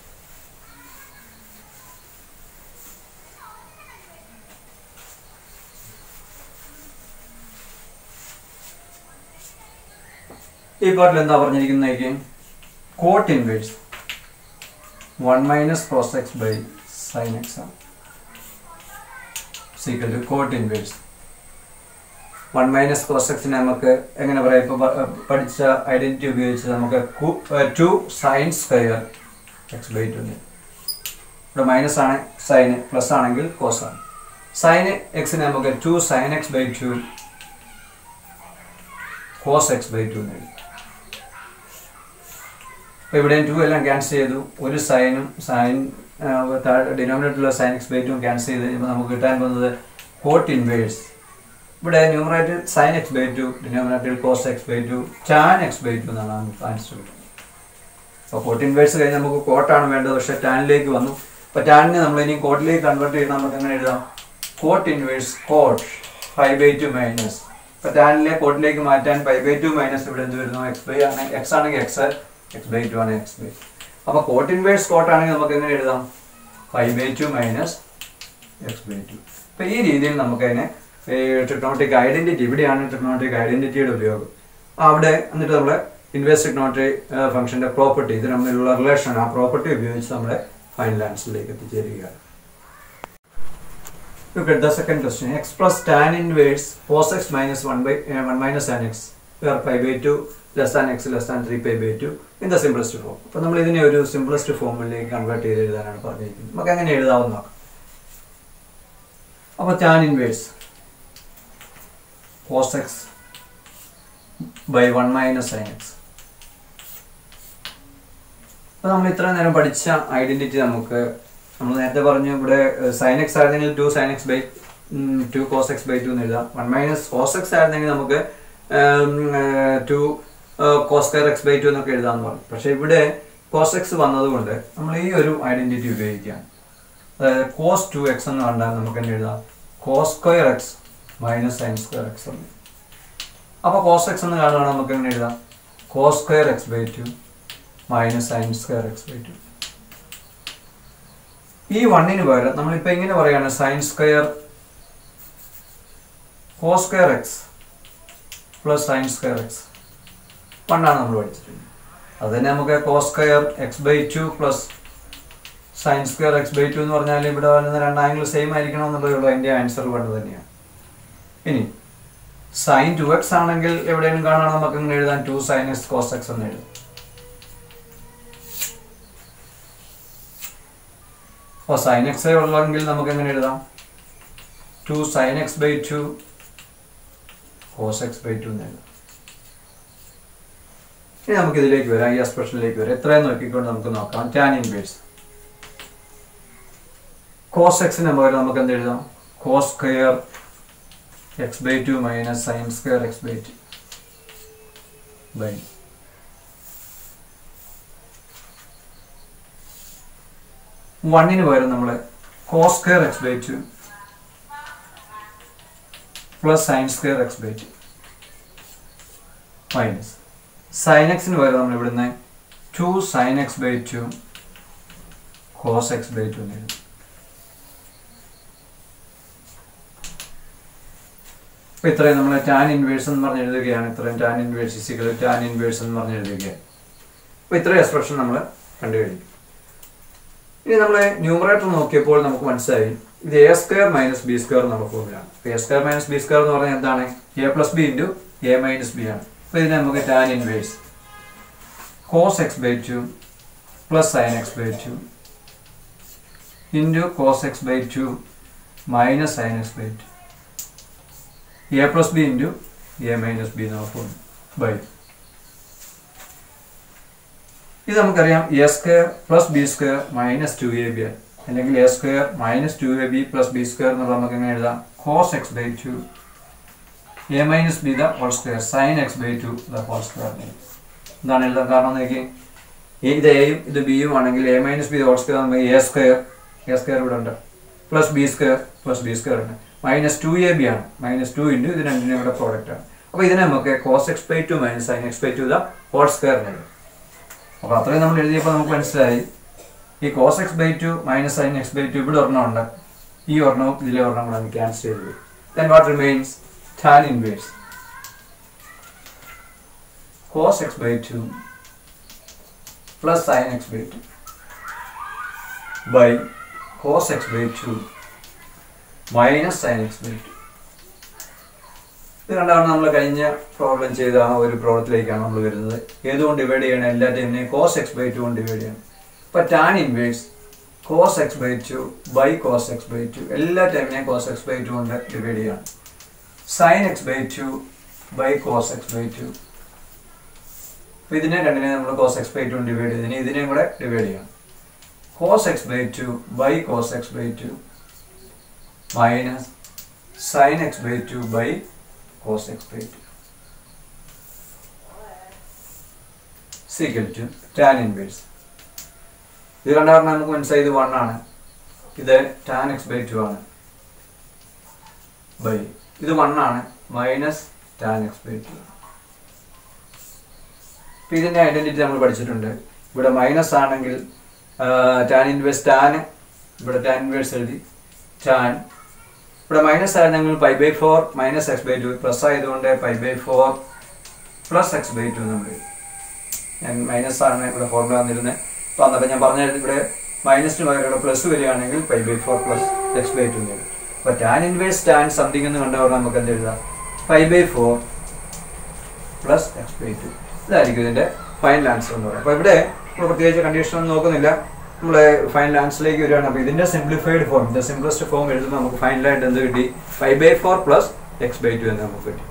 ഈ പാർട്ടിൽ എന്താ പറഞ്ഞിരിക്കുന്നതായിരിക്കും cot inverse one minus cos X by sine x ആണ് is equal to cot inverse one minus cos എക്സിനെ നമുക്ക് എങ്ങനെ പറയാം ഇപ്പോൾ പഠിച്ച ഐഡന്റിറ്റി ഉപയോഗിച്ച് നമുക്ക് two sine square x by two ഇവിടെ മൈനസ് ആണ് സൈന് പ്ലസ് ആണെങ്കിൽ കോസ് ആണ് സൈന് എക്സിനെ നമുക്ക് two sine X by two cos X by two എന്ന് എഴുതി അപ്പോൾ ഇവിടെയും ടു എല്ലാം ക്യാൻസൽ ചെയ്തു ഒരു സൈനും സൈൻ ഡിനോമിനേറ്ററിലുള്ള sign X by two cancel ചെയ്ത് കഴിയുമ്പോൾ നമുക്ക് കിട്ടാൻ പോകുന്നത് കോട്ട് ഇൻവേഴ്സ് ഇവിടെ numerator sine X by two ഡിനോമിനേറ്ററിൽ cos X by two tan x by two എന്നാണ് നമുക്ക് ആൻസർ കിട്ടുന്നത് അപ്പോൾ കോട്ട് ഇൻവേഴ്സ് കഴിഞ്ഞ് നമുക്ക് കോട്ടാണ് വേണ്ടത് പക്ഷേ ടാനിലേക്ക് വന്നു അപ്പോൾ ടാനിനെ നമ്മൾ ഇനി കോട്ടിലേക്ക് കൺവേർട്ട് ചെയ്ത് നമുക്ക് എങ്ങനെ എഴുതാം cot inverse cot five by two minus ഇപ്പൊ ടാനിലെ കോട്ടിലേക്ക് മാറ്റാൻ ഫൈവ് ബൈ ടു മൈനസ് ഇവിടെ എന്ത് വരുന്നു എക്സ് ബൈ ആണ് എക്സ് ആണെങ്കിൽ എക്സ് എക്സ് ബൈ ടു ആണ് എക്സ് ബൈ അപ്പൊ കോട്ട് ഇൻവേഴ്സ് കോട്ട് ആണെങ്കിൽ നമുക്ക് എങ്ങനെ എഴുതാം five by two minus x by two അപ്പൊ ഈ രീതിയിൽ നമുക്ക് അതിനെ ട്രിഗ്നോമെട്രിക് ഐഡന്റിറ്റി ഇവിടെയാണ് ട്രിഗ്നോമെട്രിക് ഐഡന്റിറ്റിയുടെ ഉപയോഗം അവിടെ എന്നിട്ട് നമ്മൾ ഇൻവേഴ്സ് ട്രിഗ്നോമെട്രി ഫംഗ്ഷന്റെ പ്രോപ്പർട്ടി ഇത് തമ്മിലുള്ള റിലേഷൻ ആ പ്രോപ്പർട്ടി ഉപയോഗിച്ച് നമ്മുടെ ഫൈനൽ ആൻസറിലേക്ക് എത്തിച്ചേരുകയാണ് Look at the second question. x plus tan inverse cos x minus 1 by uh, 1 minus tan x where pi by 2 less than x less than 3 pi by 2 in the simplest form. അപ്പോൾ നമ്മൾ ഇതിനെ ഒരു simplest ഫോമിലേക്ക് convert ചെയ്ത് എഴുതാനാണ് പറഞ്ഞിരിക്കുന്നത് നമുക്ക് എങ്ങനെ എഴുതാവുന്ന നോക്കാം അപ്പോൾ tan inverse cos x by 1 minus sin x അപ്പോൾ നമ്മൾ ഇത്രയും നേരം പഠിച്ച ഐഡന്റിറ്റി നമുക്ക് നമ്മൾ നേരത്തെ പറഞ്ഞു ഇവിടെ സൈൻ എക്സ് ആയിരുന്നെങ്കിൽ two sine X by two cos X by two എന്ന് എഴുതാം വൺ മൈനസ് കോസ് എക്സ് ആയിരുന്നെങ്കിൽ നമുക്ക് two cos square x by two എന്നൊക്കെ എഴുതാമെന്ന് പറഞ്ഞു പക്ഷെ ഇവിടെ കോസ് എക്സ് വന്നതുകൊണ്ട് നമ്മൾ ഈ ഒരു ഐഡന്റിറ്റി ഉപയോഗിക്കാം അതായത് കോസ് ടു എക്സ് എന്ന് കണ്ടാൽ നമുക്ക് തന്നെ എഴുതാം cos square x minus sine square x എന്ന് അപ്പോൾ കോസ് എക്സ് എന്ന് കാണുകയാണെങ്കിൽ നമുക്ക് എങ്ങനെ എഴുതാം cos square x by two minus sine square x by two ഈ വണ്ണിന് പകരം നമ്മളിപ്പോൾ ഇങ്ങനെ പറയാണ് sine square cos square x plus sine square x വണ്ണാണ് നമ്മൾ പഠിച്ചിട്ടുണ്ട് അത് തന്നെ നമുക്ക് cos square x by two plus sine square x by two എന്ന് പറഞ്ഞാൽ ഇവിടെ വരുന്ന രണ്ട് ആംഗിൾ സെയിം ആയിരിക്കണം എന്നുള്ളതേ ഉള്ളൂ അതിൻ്റെ ആൻസർ വണ്ണ് തന്നെയാണ് ഇനി സൈൻ ടു എക്സ് ആണെങ്കിൽ എവിടെയും കാണാൻ നമുക്ക് ഇങ്ങനെ എഴുതാൻ two sine x cos x എന്ന് എഴുതാം അപ്പോൾ സൈൻ എക്സ് ഉള്ളെങ്കിൽ നമുക്ക് എങ്ങനെ എഴുതാം two sine X by two cos X by two എന്ന് എഴുതാം ഇനി നമുക്ക് ഇതിലേക്ക് വരാം ഈ എക്സ്പ്രഷനിലേക്ക് വരാം എത്രയും നോക്കിക്കൊണ്ട് നമുക്ക് നോക്കാം ടാൻ ഇൻവേഴ്സ് കോസ് എക്സിന് പകരം നമുക്ക് എന്ത് എഴുതാം cos square x by two minus sine square x by two by വണ്ണിന് പകരം നമ്മൾ cos square x by two plus sine square x by two minus sine എക്സിന് പകരം നമ്മൾ ഇവിടുന്ന് two sine X by two cos X by two എഴുതും അപ്പോൾ ഇത്രയും നമ്മൾ ടാൻ ഇൻവേഴ്സ് എന്ന് പറഞ്ഞ് എഴുതുകയാണ് ഇത്രയും tan inverse is equal tan inverse എന്ന് പറഞ്ഞ് എഴുതുകയാണ് അപ്പോൾ ഇത്രയും എക്സ്പ്രഷൻ നമ്മൾ കണ്ടു കഴിഞ്ഞു ഇനി നമ്മൾ ന്യൂമറേറ്റർ നോക്കിയപ്പോൾ നമുക്ക് മനസ്സിലായി ഇത് a square minus b square എന്നുള്ള ഫോമിലാണ് a square minus b square എന്ന് പറഞ്ഞാൽ എന്താണ് a plus b into a minus b ആണ് അപ്പോൾ ഇതിനെ നമുക്ക് tan inverse cos X by two plus sine X by two into cos X by two minus sine X by two a plus b into a minus b എന്നുള്ള form by ഇത് നമുക്കറിയാം a square plus b square minus two a b അല്ലെങ്കിൽ a square minus two a b plus b square എന്നുള്ള നമുക്ക് എങ്ങനെ എഴുതാം cos X by two a minus b the whole square sine X by two the whole square എന്താണ് എഴുതാൻ കാരണം നോക്കി ഇത് എയും ഇത് ബിയും ആണെങ്കിൽ a minus b the whole square നമുക്ക് എ സ്ക്വയർ എ സ്ക്വയർ ഇവിടെ ഉണ്ട് plus b square plus b square ഉണ്ട് മൈനസ് ടു എ ബി ആണ് മൈനസ് ടു ഇൻറ്റു ഇത് രണ്ടിനും കൂടെ പ്രോഡക്റ്റ് ആണ് അപ്പോൾ ഇതിനെ നമുക്ക് cos X by two minus sine X by two the whole square എഴുതാം അപ്പോൾ അത്രയും നമ്മൾ എഴുതിയപ്പോൾ നമുക്ക് മനസ്സിലായി ഈ cos X by two minus sine X by two ഇവിടെ ഒരെണ്ണം ഉണ്ട് ഈ ഒരെണ്ണവും ഇതിലെ ഒരെണ്ണം കൂടെ നമുക്ക് ക്യാൻസൽ ചെയ്തു then what remains tan inverse cos X by two plus sine X by two by cos X by two minus sine X by two ഇത് കണ്ടാണ് നമ്മൾ കഴിഞ്ഞ പ്രോബ്ലം ചെയ്ത ആ ഒരു പ്രോബ്ലത്തിലേക്കാണ് നമ്മൾ വരുന്നത് ഏതുകൊണ്ട് ഡിവൈഡ് ചെയ്യണം എല്ലാ ടൈമിനെയും കോസ് എക്സ് ബൈ ടു കൊണ്ട് ഡിവൈഡ് ചെയ്യണം ഇപ്പൊ tan inverse cos X by two by cos X by two എല്ലാ ടൈമിനെയും കോസ് എക്സ് ബൈ ടു കൊണ്ട് ഡിവൈഡ് ചെയ്യണം sine X by two by cos X by two അപ്പൊ ഇതിനെ രണ്ടിനെ നമ്മൾ cos X by two divide ചെയ്തിന് ഇതിനെയും കൂടെ ഡിവൈഡ് ചെയ്യണം cos X by two by cos X by two minus sine X by two by cos x by 2 is equal to tan inverse ഇത് കണ്ടാൽ നമുക്ക് മനസ്സിലായി ഇത് വൺ ആണ് ഇത് ടാൻ എക്സ് ബൈ ടു ആണ് ബൈ ഇത് വൺ ആണ് minus tan x by two ഇപ്പം ഇതിൻ്റെ ഐഡൻറ്റിറ്റി നമ്മൾ പഠിച്ചിട്ടുണ്ട് ഇവിടെ മൈനസ് ആണെങ്കിൽ ടാൻ ഇൻവേഴ്സ് ടാൻ ഇവിടെ ടാൻ ഇൻവേഴ്സ് എഴുതി ടാൻ ഇവിടെ മൈനസ് ആയിരുന്നെങ്കിൽ pi by four minus x by two plus ആയതുകൊണ്ട് pi by four plus x by two നമ്മൾ എഴുതി. ഞാൻ മൈനസ് ആണ് ഇവിടെ ഫോർമുല വന്നിരുന്നത് അപ്പോൾ അന്നപ്പോൾ ഞാൻ പറഞ്ഞ ഇവിടെ മൈനസിന് പകരം ഇവിടെ പ്ലസ് വരികയാണെങ്കിൽ pi by four plus x by two എന്ന് എഴുതും അപ്പോൾ ടാൻ ഇൻവേഴ്സ് ടാൻ സംതിങ് എന്ന് കണ്ടവർ നമുക്ക് എന്ത് എഴുതാം pi by four plus x by two ഇതായിരിക്കും ഇതിൻ്റെ ഫൈനൽ ആൻസർ എന്ന് പറയുന്നത് അപ്പോൾ ഇവിടെ നമ്മൾ പ്രത്യേകിച്ച് കണ്ടീഷൻ ഒന്നും നോക്കുന്നില്ല നമ്മൾ ഫൈനൽ ആൻസറിലേക്ക് വരികയാണ് അപ്പോൾ ഇതിൻ്റെ സിംപ്ലിഫൈഡ് ഫോം ഇതിൻ്റെ സിംപ്ലസ്റ്റ് ഫോം എഴുതുമ്പോൾ നമുക്ക് ഫൈനലായിട്ട് എന്ത് കിട്ടി five by four plus x by two എന്ന് നമുക്ക് കിട്ടി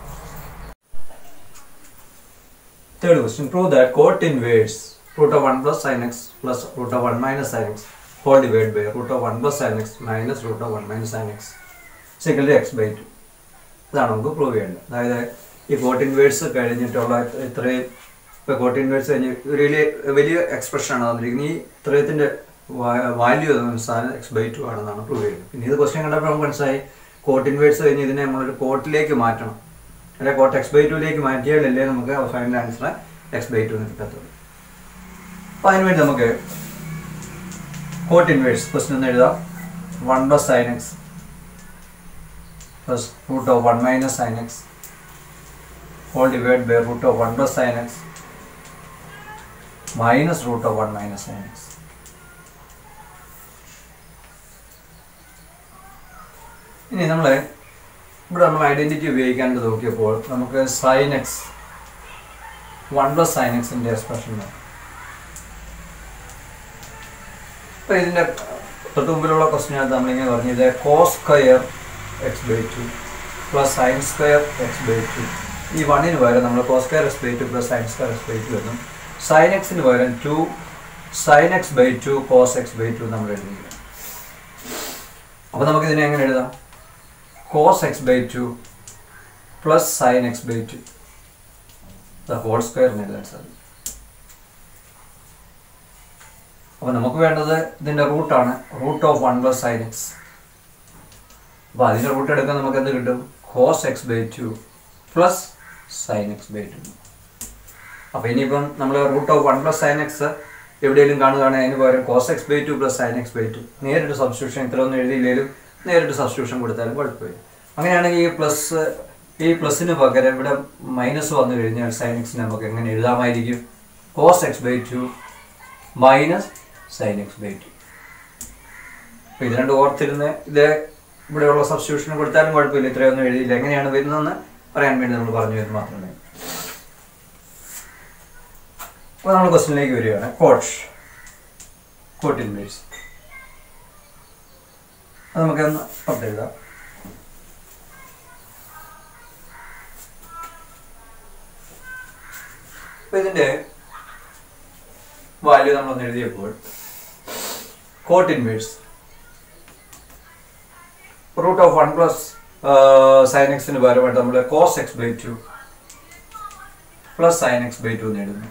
Third question, prove that cot inverse root of 1 plus sin x plus root of 1 minus sin x whole divided by root of 1 plus sin x minus root of 1 minus sin x is equal to x by 2. ഇതാണ് നമുക്ക് prove ചെയ്യേണ്ടത് അതായത് ഈ cot inverse കഴിഞ്ഞിട്ടുള്ള ഇത്രയും ഇപ്പോൾ cot inverse കഴിഞ്ഞ് ഒരു വലിയ വലിയ എക്സ്പ്രഷനാണ് തന്നിരിക്കുന്നത് ഈ ഇത്രയത്തിൻ്റെ വാല്യൂ സാധനം എക്സ് ബൈ ടു ആണെന്നാണ് പ്രൂവ് ചെയ്യുന്നത് പിന്നെ ഇത് ക്വസ്റ്റ്യൻ കണ്ടപ്പോൾ നമുക്ക് മനസ്സിലായി കോട്ട് ഇൻവേഴ്സ് കഴിഞ്ഞ് ഇതിനെ നമ്മളൊരു കോട്ടിലേക്ക് മാറ്റണം അല്ലെ കോട്ട് എക്സ് ബൈ ടുവിലേക്ക് മാറ്റിയാലല്ലേ നമുക്ക് final answer x by two എന്ന് കിട്ടത്തുള്ളൂ അപ്പോൾ അതിന് വേണ്ടി നമുക്ക് കോട്ട് ഇൻവേഴ്സ് ക്വസ്റ്റ്യൻ ഒന്ന് എഴുതാം one plus sine x plus root of one minus sine x whole divide by root of one plus sine x minus root of one minus sine x ഇനി നമ്മൾ ഇവിടെ നമ്മൾ ഐഡന്റിറ്റി ഉപയോഗിക്കാണ്ട് നോക്കിയപ്പോൾ നമുക്ക് sine x one plus sine എക്സിന്റെ expression നോക്കാം ഇപ്പൊ ഇതിന്റെ തൊട്ട് മുമ്പിലുള്ള ക്വസ്റ്റിനകത്ത് നമ്മളിങ്ങനെ പറഞ്ഞത് cos square x by two plus sine square x by two ഈ വണ്ണിന് പകരം നമ്മൾ cos square x by two plus sine square x by two എന്നും സൈൻ എക്സിന് പകരം two sine X by two cos X by two നമ്മൾ എഴുതിയിരിക്കണം അപ്പോൾ നമുക്ക് ഇതിനെ എങ്ങനെ എഴുതാം cos X by two plus sine X by two the whole square എന്ന് എഴുതാൻ സാധിക്കും അപ്പോൾ നമുക്ക് വേണ്ടത് ഇതിൻ്റെ റൂട്ടാണ് root of one plus sine x അപ്പോൾ അതിൻ്റെ റൂട്ട് എടുക്കാൻ നമുക്ക് എന്ത് കിട്ടും cos X by two plus sine X by two അപ്പോൾ ഇനിയിപ്പം നമ്മൾ root of one plus sine x എവിടെയെങ്കിലും കാണുകയാണെങ്കിൽ അതിന് പകരം cos X by two plus sine X by two നേരിട്ട് സബ്സ്റ്റിറ്റ്യൂഷൻ ഇത്ര ഒന്നും എഴുതിയില്ലെങ്കിലും നേരിട്ട് സബ്സ്റ്റിറ്റ്യൂഷൻ കൊടുത്താലും കുഴപ്പമില്ല അങ്ങനെയാണെങ്കിൽ ഈ പ്ലസ് ഈ പ്ലസിന് പകരം ഇവിടെ മൈനസ് വന്നു കഴിഞ്ഞാൽ സൈൻ എക്സിന് നമുക്ക് എങ്ങനെ എഴുതാമായിരിക്കും cos X by two minus sine X by two അപ്പോൾ ഇത് രണ്ട് ഓർത്തിരുന്ന് ഇത് ഇവിടെയുള്ള സബ്സ്റ്റിറ്റ്യൂഷൻ കൊടുത്താലും കുഴപ്പമില്ല ഇത്രയൊന്നും എഴുതിയില്ല എങ്ങനെയാണ് വരുന്നതെന്ന് പറയാൻ വേണ്ടി നമ്മൾ പറഞ്ഞു എന്ന് മാത്രമേ അപ്പോൾ നമ്മൾ ക്വസ്റ്റിനിലേക്ക് വരികയാണ് കോട്ട് കോട്ട് ഇൻവേഴ്സ് അത് നമുക്കൊന്ന് പത്ത് എഴുതാം അപ്പൊ ഇതിന്റെ വാല്യൂ നമ്മളൊന്ന് എഴുതിയപ്പോൾ cot inverse root of one plus sine എക്സിന് പകരമായിട്ട് നമ്മൾ cos X by two plus sine X by two എന്ന് എഴുതുന്നു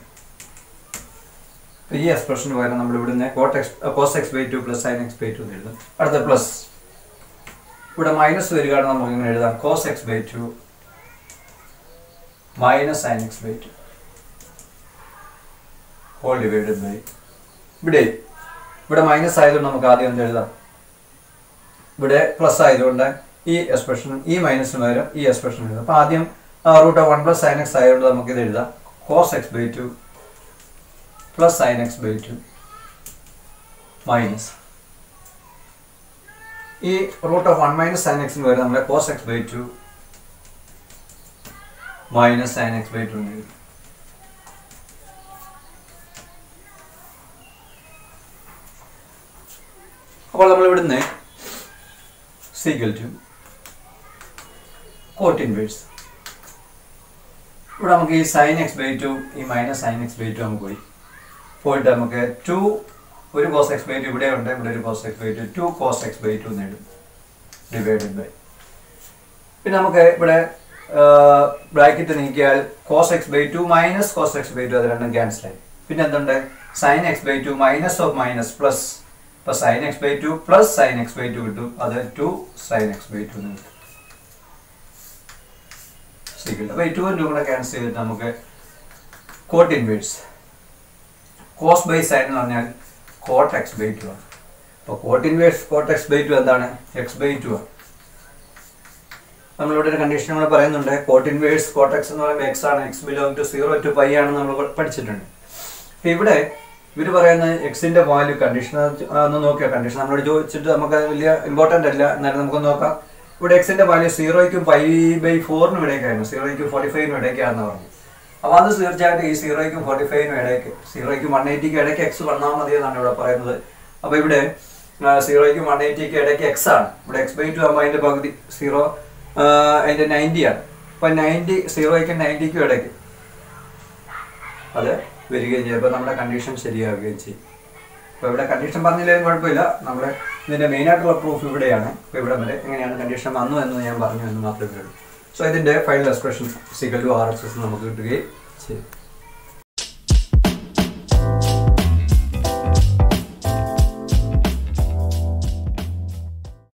ഈ എക്സ്പ്രഷന് പകരം നമ്മൾ ഇവിടുന്ന് cot x cos X by two plus sine X by two എന്ന് എഴുതും അടുത്ത പ്ലസ് ഇവിടെ മൈനസ് വരികയാണെങ്കിൽ നമുക്ക് ഇങ്ങനെ എഴുതാം cos X by two minus sine X by two whole divided by ഇവിടെ ഇവിടെ മൈനസ് ആയതുകൊണ്ട് നമുക്ക് ആദ്യം എന്ത് എഴുതാം ഇവിടെ പ്ലസ് ആയതുകൊണ്ട് ഈ എക്സ്പ്രഷൻ ഈ മൈനസിന് പകരം ഈ എക്സ്പ്രഷൻ എഴുതാം അപ്പോൾ ആദ്യം root of one plus sine x ആയതുകൊണ്ട് നമുക്ക് ഇത് എഴുതാം cos X by two plus sine X by two minus ഈ root of one minus sine എക്സിന് പകരം നമ്മുടെ cos X by two minus sine X by two എന്ന് എഴുതും അപ്പോൾ നമ്മൾ ഇവിടുന്ന് സീക്വൽ ടു കോട്ട് ഇൻവേഴ്സ് ഇവിടെ നമുക്ക് ഈ സൈൻ എക്സ് ബൈ ടു ഈ minus sine X by two നമുക്ക് പോയി പോയിട്ട് നമുക്ക് ടു ഒരു കോസ് എക്സ് ബൈ ടു ഇവിടെ ഉണ്ട് ഇവിടെ ഒരു cos X by two two cos X by two നേടും ഡിവൈഡഡ് ബൈ പിന്നെ നമുക്ക് ഇവിടെ ബ്രാക്കറ്റ് നീക്കിയാൽ cos X by two minus cos X by two അത് രണ്ടും ക്യാൻസൽ ആയി പിന്നെ എന്തുണ്ട് sine X by two minus of minus plus ഇപ്പൊ sine X by two plus sine X by two കിട്ടും അത് two sine X by two എന്ന് കിട്ടും സിക്കൽ അപ്പോൾ ഈ ടു ടു കൂടെ ക്യാൻസൽ ചെയ്തിട്ട് നമുക്ക് cot inverse cos by sine എന്ന് പറഞ്ഞാൽ കോട്ട് എക്സ് ബൈ ടു ആണ് അപ്പോൾ cot inverse cot x by two എന്താണ് എക്സ് ബൈ ടു ആണ് നമ്മളിവിടെ ഒരു കണ്ടീഷൻ കൂടെ പറയുന്നുണ്ട് കോട്ട് ഇൻവേഴ്സ് കോട്ട് എക്സ് എന്ന് പറയുമ്പോൾ എക്സ് ആണ് x belong to zero to pi ആണ് നമ്മൾ പഠിച്ചിട്ടുണ്ട് അപ്പോൾ ഇവിടെ ഇവർ പറയുന്നത് എക്സിന്റെ വാല്യൂ കണ്ടീഷൻ ഒന്ന് നോക്കിയാൽ കണ്ടീഷൻ നമ്മളോട് ചോദിച്ചിട്ട് നമുക്ക് അത് വലിയ ഇമ്പോർട്ടൻ്റ് അല്ല എന്നാലും നമുക്ക് നോക്കാം ഇവിടെ എക്സിന്റെ വാല്യൂ സീറോയ്ക്കും പൈ ബൈ ഫോറിനും ഇടയ്ക്കായിരുന്നു സീറോയ്ക്കും ഫോർട്ടി ഫൈവിനും ഇടയ്ക്കാണെന്ന് പറഞ്ഞു അപ്പോൾ അത് തീർച്ചയായിട്ടും ഈ സീറോയ്ക്കും ഫോർട്ടി ഫൈവിനും ഇടയ്ക്ക് സീറോയ്ക്കും വൺ എയ്റ്റിക്കും ഇടയ്ക്ക് എക്സ് വന്നാൽ മതി എന്നാണ് ഇവിടെ പറയുന്നത് അപ്പോൾ ഇവിടെ സീറോയ്ക്കും വൺ എയ്റ്റിക്കും ഇടയ്ക്ക് എക്സ് ആണ് ഇവിടെ എക്സ് ബൈ ടു ആകുമ്പോൾ അതിൻ്റെ പകുതി സീറോ അതിൻ്റെ നയൻറ്റി ആണ് അപ്പം നയൻറ്റി സീറോയ്ക്കും നയൻറ്റിക്കും ഇടയ്ക്ക് അത് വരികയും ചെയ്യും അപ്പോൾ നമ്മുടെ കണ്ടീഷൻ ശരിയാവുകയും ചെയ്യും അപ്പോൾ ഇവിടെ കണ്ടീഷൻ പറഞ്ഞില്ലെങ്കിലും കുഴപ്പമില്ല നമ്മൾ ഇതിൻ്റെ മെയിനായിട്ടുള്ള പ്രൂഫ് ഇവിടെയാണ് അപ്പോൾ ഇവിടെ വരെ എങ്ങനെയാണ് കണ്ടീഷൻ വന്നു എന്ന് ഞാൻ പറഞ്ഞു എന്ന് മാത്രമേ ഉള്ളൂ സോ ഇതിൻ്റെ final expression equal to R x S നമുക്ക് കിട്ടുകയും ചെയ്യും